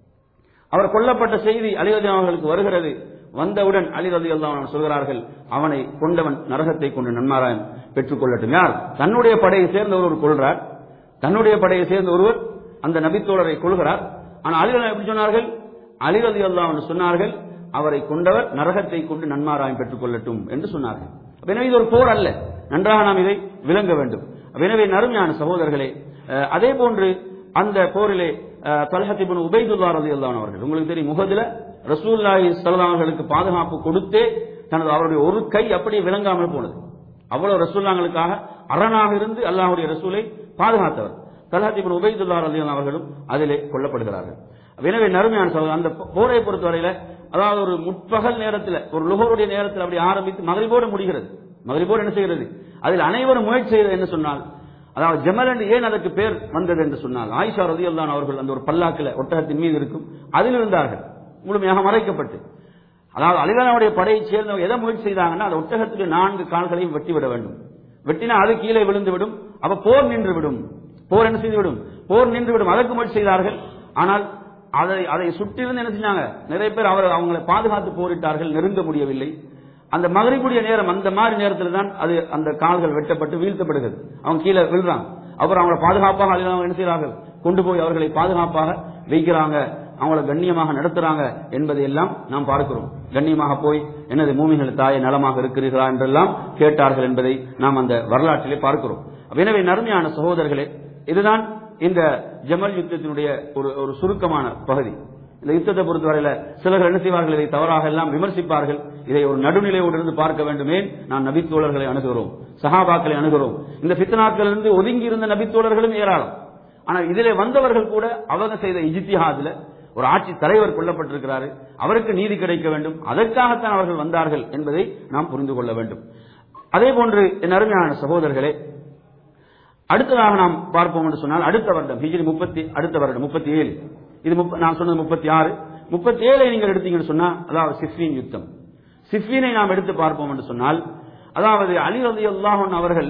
அவர் கொல்லப்பட்ட செய்தி அலிரதி அவர்களுக்கு வருகிறது வந்தவுடன் அலி ரதி அல்லாஹ் சொல்கிறார்கள் அவனை கொண்டவன் நரகத்தை கொண்டு நன்மாராயம் பெற்றுக் கொள்ளட்டும் யார் தன்னுடைய படையை சேர்ந்த ஒருவர் கொள்றார் தன்னுடைய படையை சேர்ந்த ஒருவர் அந்த நபித்தோழரை கொள்கிறார் ஆனால் அலி எப்படி சொன்னார்கள் அலி ரதி அல்லாஹ் சொன்னார்கள் அவரை கொண்டவர் நரகத்தை கொண்டு நன்மாராயம் பெற்றுக் கொள்ளட்டும் என்று சொன்னார்கள் அப்ப எனவே இது ஒரு போர் அல்ல நன்றாக நாம் இதை விளங்க வேண்டும் அப்ப எனவே நறுமையான சகோதரர்களே அஹ், அதே போன்று அந்த போரிலே தலஹத்திபின் உபைதுல்லா ரதி அல்லான் அவர்கள் உங்களுக்கு தெரியும் முகதுல ரசூல்லாஹி ஸல்லல்லாஹு அவர்களுக்கு பாதுகாப்பு கொடுத்தே தனது அவருடைய ஒரு கை அப்படியே விளங்காமல் போனது அவ்வளவு ரசூல்லாங்களுக்காக அரணாக இருந்து அல்லாஹ்வுடைய ரசூலை பாதுகாத்தவர் தலஹத்திபின் உபைதுல்லா ரதி அவர்களும் அதிலே கொல்லப்படுகிறார்கள் எனவே நறுமையான சகோதரர் அந்த போரை பொறுத்தவரையில அதாவது ஒரு முற்பகல் நேரத்தில் ஒரு லுகருடைய நேரத்தில் அப்படி ஆரம்பித்து மகிழ்வோடு முடிகிறது மகிழ்வோடு என்ன செய்கிறது அதில் அனைவரும் முயற்சி செய்தது என்ன சொன்னால் அதாவது ஜமல் என்று ஏன் அதற்கு பேர் வந்தது என்று சொன்னால் ஆயிஷா ரதி அவர்கள் அந்த ஒரு பல்லாக்கில் ஒட்டகத்தின் மீது இருக்கும் அதில் இருந்தார்கள் முழுமையாக மறைக்கப்பட்டு அதாவது அலிலானுடைய படையை சேர்ந்தவங்க எதை முயற்சி செய்தாங்கன்னா அந்த ஒட்டகத்துடைய நான்கு கால்களையும் வெட்டி விட வேண்டும் வெட்டினா அது கீழே விழுந்து விடும் அப்ப போர் நின்று விடும் போர் என்ன செய்துவிடும் போர் நின்றுவிடும் அதற்கு முயற்சி செய்தார்கள் ஆனால் அதை அதை சுற்றிருந்து என்ன செஞ்சாங்க நிறைய பேர் அவர் அவங்களை பாதுகாத்து போரிட்டார்கள் நெருங்க முடியவில்லை அந்த மகரிபுடைய நேரம் அந்த மாதிரி நேரத்தில் தான் அது அந்த கால்கள் வெட்டப்பட்டு வீழ்த்தப்படுகிறது அவங்க கீழே விழுறாங்க அப்புறம் அவங்களை பாதுகாப்பாக அழிவாங்க என்ன செய்கிறார்கள் கொண்டு போய் அவர்களை பாதுகாப்பாக வைக்கிறாங்க அவங்கள கண்ணியமாக நடத்துறாங்க என்பதை எல்லாம் நாம் பார்க்கிறோம் கண்ணியமாக போய் எனது மூமிகள் தாயை நலமாக இருக்கிறீர்களா என்றெல்லாம் கேட்டார்கள் என்பதை நாம் அந்த வரலாற்றிலே பார்க்கிறோம் எனவே நறுமையான சகோதரர்களே இதுதான் இந்த ஜமல் யுத்தத்தினுடைய ஒரு ஒரு சுருக்கமான பகுதி இந்த யுத்தத்தை பொறுத்தவரையில சிலர்கள் என்ன செய்வார்கள் இதை தவறாக எல்லாம் விமர்சிப்பார்கள் இதை ஒரு நடுநிலையோடு இருந்து பார்க்க வேண்டுமே நான் நபித்தோழர்களை அணுகிறோம் சஹாபாக்களை அணுகிறோம் இந்த பித்தனாக்களிலிருந்து ஒதுங்கி இருந்த நபித்தோழர்களும் ஏராளம் ஆனால் இதிலே வந்தவர்கள் கூட அவங்க செய்த இஜித்திஹாதுல ஒரு ஆட்சி தலைவர் கொல்லப்பட்டிருக்கிறாரு அவருக்கு நீதி கிடைக்க வேண்டும் அதற்காகத்தான் அவர்கள் வந்தார்கள் என்பதை நாம் புரிந்து கொள்ள வேண்டும் அதே போன்று என் அருமையான சகோதரர்களே அடுத்ததாக நாம் பார்ப்போம் என்று சொன்னால் அடுத்த வருடம் ஹிஜ்ரி முப்பத்தி அடுத்த வருடம் முப்பத்தி ஏழு இது முப்ப- நான் சொன்னது முப்பத்தி ஆறு முப்பத்தி ஏழை நீங்கள் எடுத்தீங்கன்னு சொன்னா அதாவது சிஃபின் யுத்தம் சிஃபினை நாம் எடுத்து பார்ப்போம் என்று சொன்னால் அதாவது அலி ரலி அல்லாஹன் அவர்கள்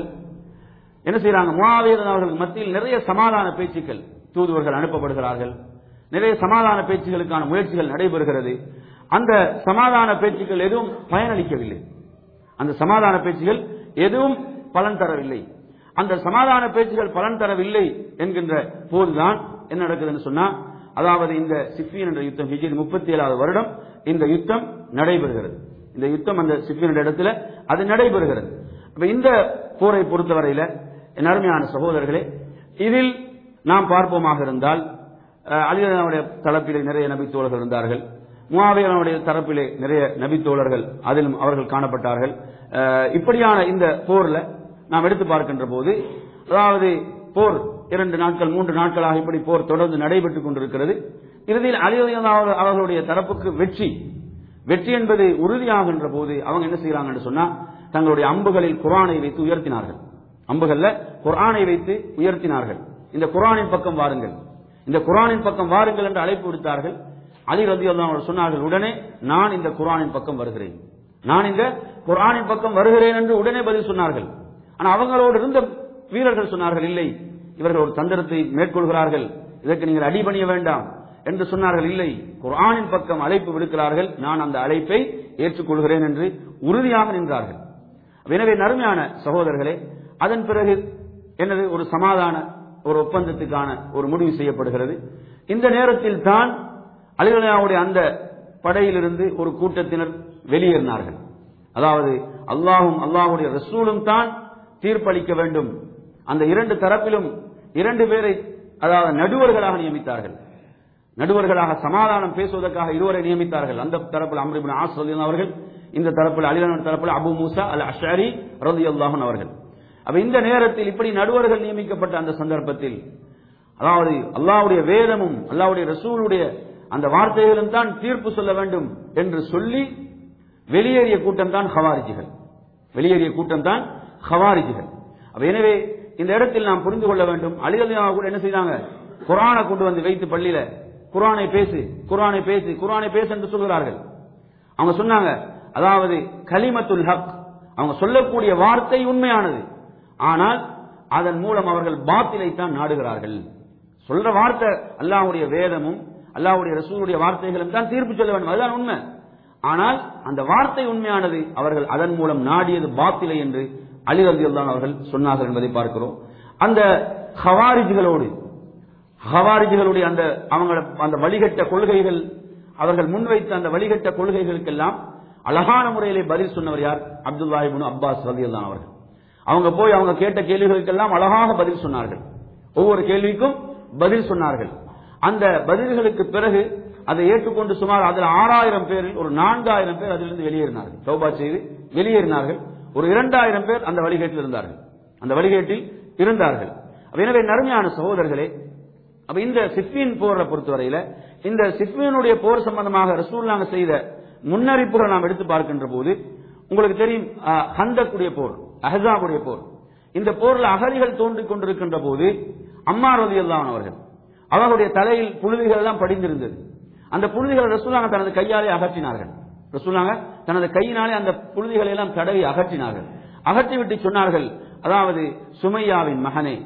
என்ன செய்யறாங்க முவாவியர் அவர்களுக்கு மத்தியில் நிறைய சமாதான பேச்சுக்கள் தூதுவர்கள் அனுப்பப்படுகிறார்கள் நிறைய சமாதான பேச்சுகளுக்கான முயற்சிகள் நடைபெறுகிறது அந்த சமாதான பேச்சுக்கள் எதுவும் பயனளிக்கவில்லை அந்த சமாதான பேச்சுகள் எதுவும் பலன் தரவில்லை அந்த சமாதான பேச்சுகள் பலன் தரவில்லை என்கின்ற போதுதான் என்ன நடக்குதுன்னு சொன்னா அதாவது இந்த சிஃபியன் என்ற யுத்தம் ஹிஜ்ரி முப்பத்தி ஏழாவது வருடம் இந்த யுத்தம் நடைபெறுகிறது இந்த யுத்தம் அந்த சிஃபியன் என்ற இடத்துல அது நடைபெறுகிறது அப்ப இந்த போரை பொறுத்தவரையில என் அருமையான சகோதரர்களே இதில் நாம் பார்ப்போமாக இருந்தால் அஹ், அலிகனுடைய தளப்பிலே நிறைய நபித்தோழர்கள் இருந்தார்கள் முவாவியனுடைய தரப்பிலே நிறைய நபித்தோழர்கள் அதிலும் அவர்கள் காணப்பட்டார்கள் அஹ், இப்படியான இந்த போர்ல நாம் எடுத்து பார்க்கின்ற போது அதாவது போர் இரண்டு நாட்கள் மூன்று நாட்களாக இப்படி போர் தொடர்ந்து நடைபெற்றுக் கொண்டிருக்கிறது இறுதியில் அலிகன் அவர்களுடைய தரப்புக்கு வெற்றி வெற்றி என்பது உறுதியாகின்ற போது அவங்க என்ன செய்யறாங்கன்னு சொன்னா தங்களுடைய அம்புகளில் குரானை வைத்து உயர்த்தினார்கள் அம்புகள்ல குரானை வைத்து உயர்த்தினார்கள் இந்த குரானின் பக்கம் வாருங்கள் இந்த குரானின் பக்கம் வாருங்கள் என்று அழைப்பு விடுத்தார்கள் அலி ரதி அவர்கள் சொன்னார்கள் உடனே நான் இந்த குரானின் பக்கம் வருகிறேன் நான் இந்த குரானின் பக்கம் வருகிறேன் என்று உடனே பதில் சொன்னார்கள் ஆனா அவங்களோடு இருந்த வீரர்கள் சொன்னார்கள் இல்லை இவர்கள் ஒரு தந்திரத்தை மேற்கொள்கிறார்கள் இதற்கு நீங்கள் அடிபணிய வேண்டாம் என்று சொன்னார்கள் இல்லை குர்ஆனின் பக்கம் அழைப்பு விடுக்கிறார்கள் நான் அந்த அழைப்பை ஏற்றுக்கொள்கிறேன் என்று உறுதியாக நின்றார்கள் எனவே நறுமையான சகோதரர்களே அதன் பிறகு என்னது ஒரு சமாதான ஒரு ஒப்பந்தத்துக்கான ஒரு முடிவு செய்யப்படுகிறது இந்த நேரத்தில் தான் அலிகளையாவுடைய அந்த படையிலிருந்து ஒரு கூட்டத்தினர் வெளியேறினார்கள் அதாவது அல்லாஹும் அல்லாஹுடைய ரசூலும் தான் தீர்ப்பளிக்க வேண்டும் அந்த இரண்டு தரப்பிலும் இரண்டு பேரை அதாவது நடுவர்களாக நியமித்தார்கள் நடுவர்களாக சமாதானம் பேசுவதற்காக இருவரை நியமித்தார்கள் அந்த தரப்பில் அம்ரிபின் ஆஸ் ரலியல்லாஹு அவர்கள் இந்த தரப்பில் அலிலன் தரப்பில் அபு மூசா அல் அஷாரி ரதி அல்லாஹன் அவர்கள் அப்ப இந்த நேரத்தில் இப்படி நடுவர்கள் நியமிக்கப்பட்ட அந்த சந்தர்ப்பத்தில் அதாவது அல்லாஹ்வுடைய வேதமும் அல்லாஹ்வுடைய ரசூலுடைய அந்த வார்த்தைகளும் தான் தீர்ப்பு சொல்ல வேண்டும் என்று சொல்லி வெளியேறிய கூட்டம் தான் ஹவாரிஜிகள் வெளியேறிய கூட்டம் தான் ஹவாரிஜிகள் அப்ப எனவே இந்த இடத்தில் நாம் புரிந்து கொள்ள வேண்டும் அலிகல்யா கூட என்ன செய்தாங்க குரானை கொண்டு வந்து வைத்து பள்ளியில குரானை பேசு குரானை பேசு குரானை பேசு என்று சொல்கிறார்கள் அவங்க சொன்னாங்க அதாவது கலிமத்துல் ஹக் அவங்க சொல்லக்கூடிய வார்த்தை உண்மையானது ஆனால் அதன் மூலம் அவர்கள் பாத்திலை தான் நாடுகிறார்கள் சொல்ற வார்த்தை அல்லாஹ்வுடைய வேதமும் அல்லாஹ்வுடைய ரசூலுடைய வார்த்தைகளும் தான் தீர்ப்பு சொல்ல வேண்டும் அதுதான் உண்மை ஆனால் அந்த வார்த்தை உண்மையானது அவர்கள் அதன் மூலம் நாடியது பாத்திலை என்று அலி ரலியல்லாஹு அவர்கள் சொன்னார்கள் என்பதை பார்க்கிறோம் அந்த ஹவாரிஜ்களோடு ஹவாரிஜ்களுடைய அந்த அவங்க அந்த வழிகட்ட கொள்கைகள் அவர்கள் முன்வைத்த அந்த வழிகட்ட கொள்கைகளுக்கெல்லாம் அழகான முறையிலே பதில் சொன்னவர் யார் அப்துல்லாஹிபின் அப்பாஸ் ரலியல்லாஹு அவர்கள் அவங்க போய் அவங்க கேட்ட கேள்விகளுக்கெல்லாம் அழகாக பதில் சொன்னார்கள் ஒவ்வொரு கேள்விக்கும் பதில் சொன்னார்கள் அந்த பதில்களுக்கு பிறகு அதை ஏற்றுக்கொண்டு சுமார் அதில் ஆறாயிரம் பேரில் ஒரு நான்காயிரம் பேர் அதிலிருந்து வெளியேறினார்கள் தௌபா செய்து வெளியேறினார்கள் ஒரு இரண்டாயிரம் பேர் அந்த வழிகேட்டில் இருந்தார்கள் அந்த வழிகேட்டில் இருந்தார்கள் அப்ப எனவே நறுமையான சகோதரர்களே அப்ப இந்த சிஃபின் போரை பொறுத்தவரையில இந்த சிஃபினுடைய போர் சம்பந்தமாக ரசூல்லாங்க செய்த முன்னறிப்புகளை நாம் எடுத்து பார்க்கின்ற போது உங்களுக்கு தெரியும் அஹ், ஹந்தக்குடைய போர் அஹசாபுடைய போர் இந்த போர்ல அகலிகள் தோன்றிக் கொண்டிருக்கின்ற போது அம்மா ரலியல்லாஹு அவர்கள் அவர்களுடைய தலையில் புழுதிகள் எல்லாம் படிந்திருந்தது அந்த புழுதிகளை ரசூலாங்க தனது கையாலே அகற்றினார்கள் ரசூலாங்க தனது கையினாலே அந்த புழுதிகளை எல்லாம் தடவி அகற்றினார்கள் அகற்றிவிட்டு சொன்னார்கள் அதாவது சுமையாவின் மகனே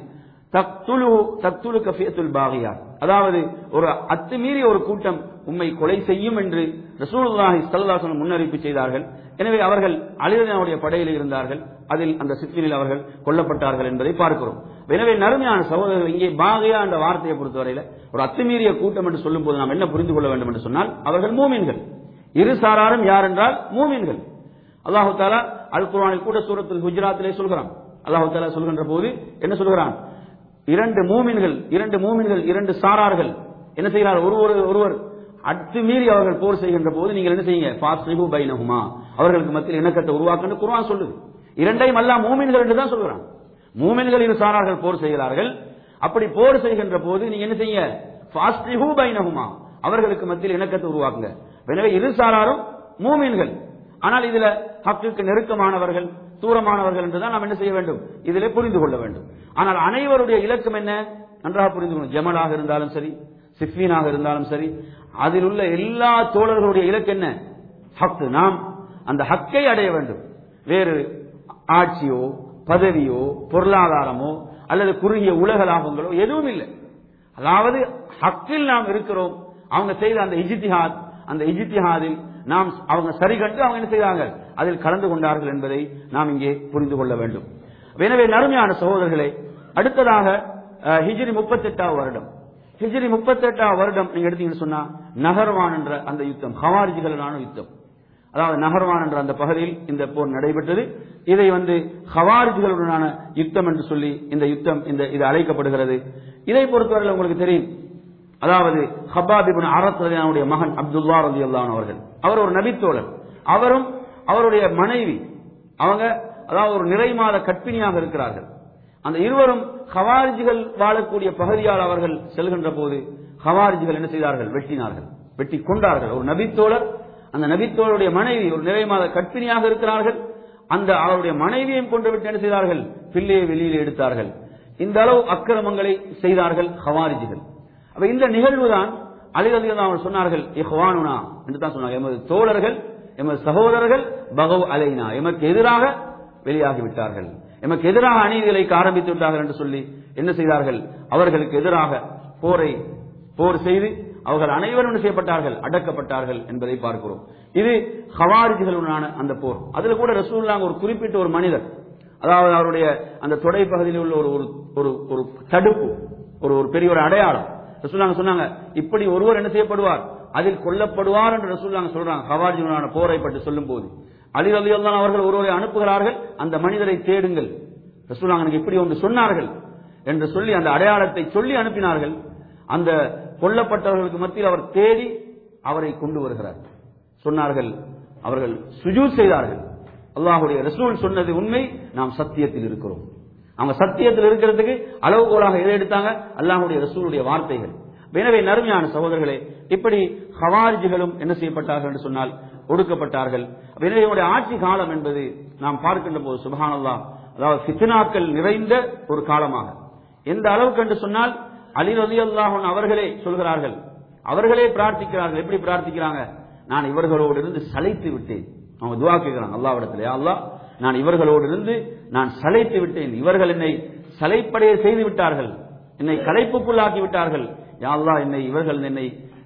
தக்துலு தக்துலு கஃபியத்துல் பாகியா அதாவது ஒரு அத்துமீறிய ஒரு கூட்டம் உம்மை கொலை செய்யும் என்று ரசூலுல்லாஹி ஸல்லல்லாஹு அலைஹி முன்னறிவிப்பு செய்தார்கள் எனவே அவர்கள் அலிரனுடைய படையில் இருந்தார்கள் அதில் அந்த சித்தினில் அவர்கள் கொல்லப்பட்டார்கள் என்பதை பார்க்கிறோம் எனவே நறுமையான சகோதரர்கள் இங்கே பாகியா என்ற வார்த்தையை பொறுத்தவரையில ஒரு அத்துமீறிய கூட்டம் என்று சொல்லும் போது நாம் என்ன புரிந்து கொள்ள வேண்டும் என்று சொன்னால் அவர்கள் மூமின்கள் இரு சாராரும் யார் என்றால் மூமின்கள் அல்லாஹு தாலா அல் குர்ஆனில் கூட சூரத்துல் குஜராத்திலே சொல்கிறான் அல்லாஹு தாலா சொல்கின்ற போது என்ன சொல்கிறான் இரண்டு மூமின்கள் இரண்டு மூமின்கள் இரண்டு சாரார்கள் என்ன செய்கிறார் ஒருவர் ஒருவர் அத்துமீறி அவர்கள் போர் செய்கின்ற போது நீங்கள் என்ன செய்யுங்க ஃபாஸ்ரிஹு பைனஹுமா அவர்களுக்கு மத்தியில் இணக்கத்தை உருவாக்குன்னு குர்ஆன் சொல்லுது இரண்டையும் அல்லாஹ் மூமின்கள் என்று தான் சொல்கிறான் மூமின்கள் இரு சாரார்கள் போர் செய்கிறார்கள் அப்படி போர் செய்கின்ற போது நீங்க என்ன செய்யுங்க ஃபாஸ்ரிஹு பைனஹுமா அவர்களுக்கு மத்தியில் இணக்கத்தை உருவாக்குங்க எனவே இரு சாராரும் மூமின்கள் ஆனால் இதுல ஹக்குக்கு நெருக்கமானவர்கள் தூரமானவர்கள் என்றுதான் நாம் என்ன செய்ய வேண்டும் இதிலே புரிந்து கொள்ள வேண்டும் ஆனால் அனைவருடைய இலக்கம் என்ன நன்றாக புரிந்து கொள்ளும் ஜமலாக இருந்தாலும் சரி சிஃபீனாக இருந்தாலும் சரி அதில் உள்ள எல்லா தோழர்களுடைய இலக்கு என்ன ஹக்கு நாம் அந்த ஹக்கை அடைய வேண்டும் வேறு ஆட்சியோ பதவியோ பொருளாதாரமோ அல்லது குறுகிய உலக லாபங்களோ எதுவும் இல்லை அதாவது ஹக்கில் நாம் இருக்கிறோம் அவங்க செய்த அந்த இஜித்திஹாத் அந்த இஜித்திஹாதில் நாம் அவங்க சரி கண்டு அவங்க என்ன செய்தாங்க அதில் கலந்து கொண்டார்கள் என்பதை நாம் இங்கே புரிந்து கொள்ள வேண்டும் எனவே நறுமையான சகோதரர்களே அடுத்ததாக அஹ், ஹிஜ்ரி முப்பத்தெட்டாவது வருடம் ஹிஜ்ரி முப்பத்தெட்டாவது வருடம் நீங்க எடுத்தீங்கன்னு சொன்னா நகர்வான் என்ற அந்த யுத்தம் ஹவாரிஜிகளான யுத்தம் அதாவது நகர்வான் என்ற அந்த பகுதியில் இந்த போர் நடைபெற்றது இதை வந்து ஹவாரிஜிகளுடனான யுத்தம் என்று சொல்லி இந்த யுத்தம் இந்த இது அழைக்கப்படுகிறது இதை பொறுத்தவரை உங்களுக்கு தெரியும் அதாவது ஹபாபிபின் அரசனுடைய மகன் அப்துல்லா ரதி அவர்கள் அவர் ஒரு நபித்தோழர் அவரும் அவருடைய மனைவி அவங்க அதாவது ஒரு நிறை மாத கற்பிணியாக இருக்கிறார்கள் அந்த இருவரும் ஹவாரிஜிகள் வாழக்கூடிய பகுதியால் அவர்கள் செல்கின்ற போது ஹவாரிஜிகள் என்ன செய்தார்கள் வெட்டினார்கள் வெட்டி கொண்டார்கள் ஒரு நபித்தோழர் அந்த நபித்தோழருடைய மனைவி ஒரு நிறை மாத கற்பிணியாக இருக்கிறார்கள் அந்த அவருடைய மனைவியையும் கொண்டு விட்டு என்ன செய்தார்கள் பிள்ளையை வெளியில் எடுத்தார்கள் இந்த அளவு அக்கிரமங்களை செய்தார்கள் ஹவாரிஜிகள் அப்ப இந்த நிகழ்வு தான் அலிரதியில் அவர் சொன்னார்கள் இஹ்வானுனா என்று தான் சொன்னாங்க எமது தோழர்கள் எமது சகோதரர்கள் பகவ் அலைனா எமக்கு எதிராக வெளியாகி விட்டார்கள் எமக்கு எதிராக அநீதிகளை ஆரம்பித்து விட்டார்கள் என்று சொல்லி என்ன செய்தார்கள் அவர்களுக்கு எதிராக போரை போர் செய்து அவர்கள் அனைவரும் என்ன செய்யப்பட்டார்கள் அடக்கப்பட்டார்கள் என்பதை பார்க்கிறோம் இது ஹவாரிஜிகளுடனான அந்த போர் அதுல கூட ரசூல்லாங்க ஒரு குறிப்பிட்ட ஒரு மனிதர் அதாவது அவருடைய அந்த தொடை பகுதியில் உள்ள ஒரு ஒரு- ஒரு ஒரு தடுப்பு ஒரு ஒரு பெரிய ஒரு அடையாளம் ரசூல்லாங்க சொன்னாங்க இப்படி ஒருவர் என்ன செய்யப்படுவார் அதில் கொல்லப்படுவார் என்று ரசூல்லாங்க சொல்றாங்க ஹவாரிஜிகளுடனான போரை பற்றி சொல்லும் போது அலி அலி அவர்கள் ஒருவரை அனுப்புகிறார்கள் அந்த மனிதரை தேடுங்கள் ரசூல்லாங்க எனக்கு இப்படி ஒன்று சொன்னார்கள் என்று சொல்லி அந்த அடையாளத்தை சொல்லி அனுப்பினார்கள் அந்த கொல்லப்பட்டவர்களுக்கு மத்தியில் அவர் தேடி அவரை கொண்டு வருகிறார் சொன்னார்கள் அவர்கள் சுஜூத் செய்தார்கள் அல்லாஹுடைய ரசூல் சொன்னது உண்மை நாம் சத்தியத்தில் இருக்கிறோம் அவங்க சத்தியத்தில் இருக்கிறதுக்கு அளவுகோலாக எதை எடுத்தாங்க அல்லாஹுடைய ரசூலுடைய வார்த்தைகள் எனவே நறுமையான சகோதரர்களே இப்படி ஹவாரிஜிகளும் என்ன செய்யப்பட்டார்கள் என்று சொன்னால் ஒடுக்கப்பட்டார்கள் எனவே இவருடைய ஆட்சி காலம் என்பது நாம் பார்க்கின்ற போது சுபஹானல்லா அதாவது ஃபித்னாக்கள் நிறைந்த ஒரு காலமாக எந்த அளவுக்கு என்று சொன்னால் அலி ரலி அவர்களே சொல்கிறார்கள் அவர்களே பிரார்த்திக்கிறார்கள் எப்படி பிரார்த்திக்கிறாங்க நான் இவர்களோடு இருந்து சளைத்து விட்டேன் அவங்க துவா கேட்கிறாங்க அல்லாவிடத்தில் யா அல்லாஹ் நான் இவர்களோடு இருந்து நான் சளைத்து விட்டேன் இவர்கள் என்னை சலைப்படைய செய்து விட்டார்கள் என்னை களைப்புக்குள்ளாக்கி விட்டார்கள் யா அல்லாஹ் என்னை இவர்கள் என்னை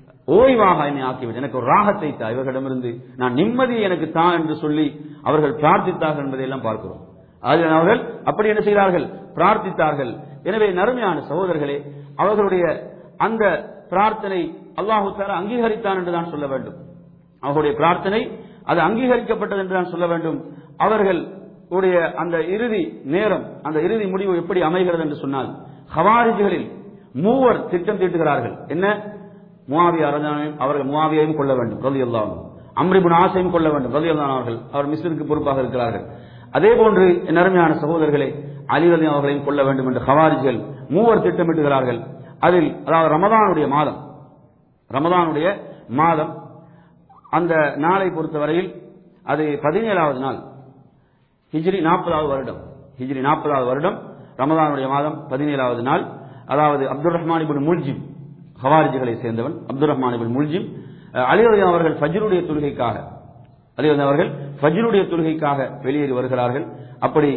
ஓய்வாக என்னை ஆக்கிவிட்டு எனக்கு ஒரு ராகத்தை தா இவர்களிடமிருந்து நான் நிம்மதி எனக்கு தா என்று சொல்லி அவர்கள் பிரார்த்தித்தார்கள் என்பதையெல்லாம் பார்க்கிறோம் அதில் அவர்கள் அப்படி என்ன செய்தார்கள் பிரார்த்தித்தார்கள் எனவே நறுமையான சகோதரர்களே அவர்களுடைய அந்த பிரார்த்தனை அல்லாஹு தாலா அங்கீகரித்தான் என்றுதான் சொல்ல வேண்டும் அவர்களுடைய பிரார்த்தனை அது அங்கீகரிக்கப்பட்டது என்றுதான் சொல்ல வேண்டும் அவர்கள் உடைய அந்த இறுதி நேரம் அந்த இறுதி முடிவு எப்படி அமைகிறது என்று சொன்னால் ஹவாரிஜிகளில் மூவர் திட்டம் தீட்டுகிறார்கள் என்ன முவாவியா ரஜானையும் அவர்கள் முவாவியையும் கொள்ள வேண்டும் ரதி அல்லாவும் அம்ரிபுன் ஆசையும் கொள்ள வேண்டும் ரதி அவர்கள் அவர் மிஸ்ருக்கு பொறுப்பாக இருக்கிறார்கள் அதே போன்று என் அருமையான சகோதரர்களே அலி அலி அவர்களையும் கொள்ள வேண்டும் என்று ஹவாரிஜிகள் மூவர் திட்டமிட்டுகிறார்கள் அதில் அதாவது ரமதானுடைய மாதம் ரமதானுடைய மாதம் அந்த நாளை பொறுத்தவரையில் அது பதினேழாவது நாள் ஹிஜ்ரி நாற்பதாவது வருடம் ஹிஜ்ரி நாற்பதாவது வருடம் ரமதானுடைய மாதம் பதினேழாவது நாள் அதாவது அப்துல் ரஹ்மான் இபின் முல்ஜிம் ஹவாரிஜிகளை சேர்ந்தவன் அப்துல் ரஹ்மான் இபின் முல்ஜிம் அலிவதி அவர்கள் ஃபஜ்ருடைய தொழுகைக்காக அலிவதி அவர்கள் ஃபஜ்ருடைய தொழுகைக்காக வெளியேறி வருகிறார்கள் அப்படி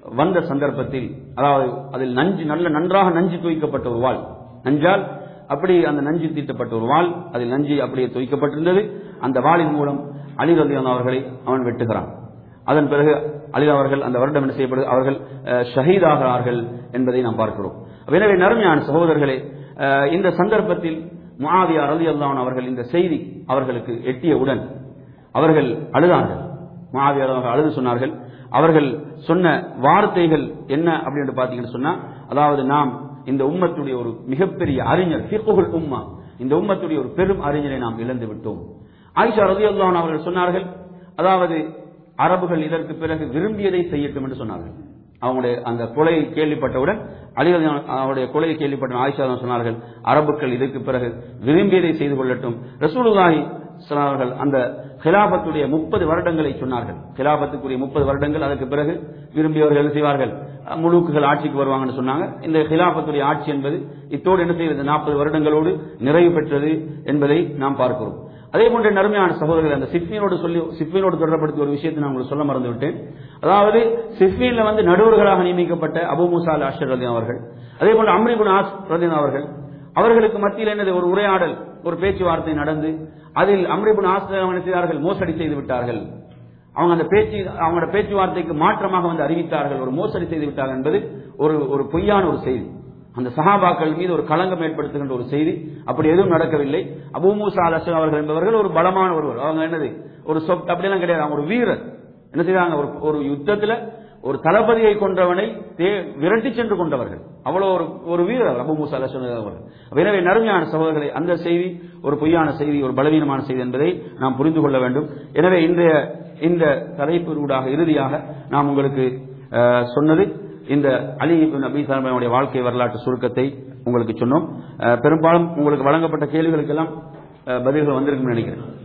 வந்த சந்தர்ப்பத்தில் அதாவது அதில் நஞ்சு நல்ல நன்றாக நஞ்சு தூய்க்கப்பட்ட ஒரு வாள் நஞ்சால் அப்படி அந்த நஞ்சு தீட்டப்பட்ட ஒரு வாள் அதில் நஞ்சு அப்படியே தூய்க்கப்பட்டிருந்தது அந்த வாளின் மூலம் அலி ரலியல்லாஹு அவர்களை அவன் வெட்டுகிறான் அதன் பிறகு அலி அவர்கள் அந்த வருடம் என்ன செய்யப்படுது அவர்கள் அஹ், ஷஹீதாகிறார்கள் என்பதை நாம் பார்க்கிறோம் எனவே நறுமையான சகோதரர்களே அஹ், இந்த சந்தர்ப்பத்தில் முஆவியா ரலியல்லாஹு அவர்கள் இந்த செய்தி அவர்களுக்கு எட்டியவுடன் அவர்கள் அழுதார்கள் முஆவியா அவர்கள் அழுது சொன்னார்கள் அவர்கள் சொன்ன வார்த்தைகள் என்ன அப்படின்னு பார்த்தீங்கன்னு சொன்னா அதாவது நாம் இந்த உம்மத்துடைய ஒரு மிகப்பெரிய அறிஞர் ஃபிக்ஹுல் உம்மா இந்த உம்மத்துடைய ஒரு பெரும் அறிஞரை நாம் இழந்து விட்டோம் ஆயிஷா ரலியல்லாஹு அவர்கள் சொன்னார்கள் அதாவது அரபுகள் இதற்கு பிறகு விரும்பியதை செய்யட்டும் என்று சொன்னார்கள் அவங்களுடைய அந்த கொலை கேள்விப்பட்டவுடன் அலி ரலியல்லாஹு அவருடைய கொலையை கேள்விப்பட்ட ஆயிஷா தான் சொன்னார்கள் அரபுக்கள் இதற்கு பிறகு விரும்பியதை செய்து கொள்ளட்டும் ரசூலுல்லாஹி ஸல்லல்லாஹு அலைஹி அவர்கள் அந்த ஹிலாபத்துடைய முப்பது வருடங்களை சொன்னார்கள் ஹிலாபத்துக்குரிய முப்பது வருடங்கள் அதற்கு பிறகு விரும்பியவர்கள் என்ன செய்வார்கள் அஹ், முழுக்குகள் ஆட்சிக்கு வருவாங்கன்னு சொன்னாங்க இந்த ஹிலாபத்துடைய ஆட்சி என்பது இத்தோடு என்ன செய்வது நாற்பது வருடங்களோடு நிறைவு பெற்றது என்பதை நாம் பார்க்கிறோம் அதே போன்ற நறுமையான சகோதரர்கள் அந்த சிஃபினோடு சொல்லி சிஃபினோடு தொடர்படுத்திய ஒரு விஷயத்தை நான் உங்களுக்கு சொல்ல மறந்து விட்டேன் அதாவது சிஃபின்ல வந்து நடுவர்களாக நியமிக்கப்பட்ட அபு மூசா அல் அஷர் ரலியன் அவர்கள் அதே போன்ற அம்ரிபுன் ஆஸ் ரலியன் அவர்கள் அவர்களுக்கு மத்தியில் என்னது ஒரு உரையாடல் ஒரு பேச்சுவார்த்தை நடந்து அதில் அம்ரிபுன் ஆஸ் என்ன செய்தார்கள் மோசடி செய்து விட்டார்கள் அவங்க அந்த பேச்சு அவங்களோட பேச்சுவார்த்தைக்கு மாற்றமாக வந்து அறிவித்தார்கள் ஒரு மோசடி செய்து விட்டார்கள் என்பது ஒரு ஒரு பொய்யான ஒரு செய்தி அந்த சஹாபாக்கள் மீது ஒரு களங்கம் ஏற்படுத்துகின்ற ஒரு செய்தி அப்படி எதுவும் நடக்கவில்லை அபூ மூசா அல் அஸ்லம் அவர்கள் என்பவர்கள் ஒரு பலமான ஒருவர் அவங்க என்னது ஒரு சொப் அப்படியெல்லாம் கிடையாது அவங்க ஒரு வீரர் என்ன செய்வாங்க ஒரு ஒரு யுத்தத்துல ஒரு தளபதியை கொன்றவனை தே- விரட்டி சென்று கொண்டவர்கள் அவ்வளவு ஒரு ஒரு வீரர் அபு மூசா அல் அஸ்லம் அவர்கள் எனவே நறுமையான சகோதரர்களை அந்த செய்தி ஒரு பொய்யான செய்தி ஒரு பலவீனமான செய்தி என்பதை நாம் புரிந்து கொள்ள வேண்டும் எனவே இன்றைய இந்த தலைப்பினூடாக இறுதியாக நாம் உங்களுக்கு அஹ், சொன்னது இந்த அலி இப்னு அபி சாலமுடைய வாழ்க்கை வரலாற்று சுருக்கத்தை உங்களுக்கு சொன்னோம் அஹ், பெரும்பாலும் உங்களுக்கு வழங்கப்பட்ட கேள்விகளுக்கெல்லாம் அஹ், பதில்கள் வந்திருக்கும்னு நினைக்கிறேன்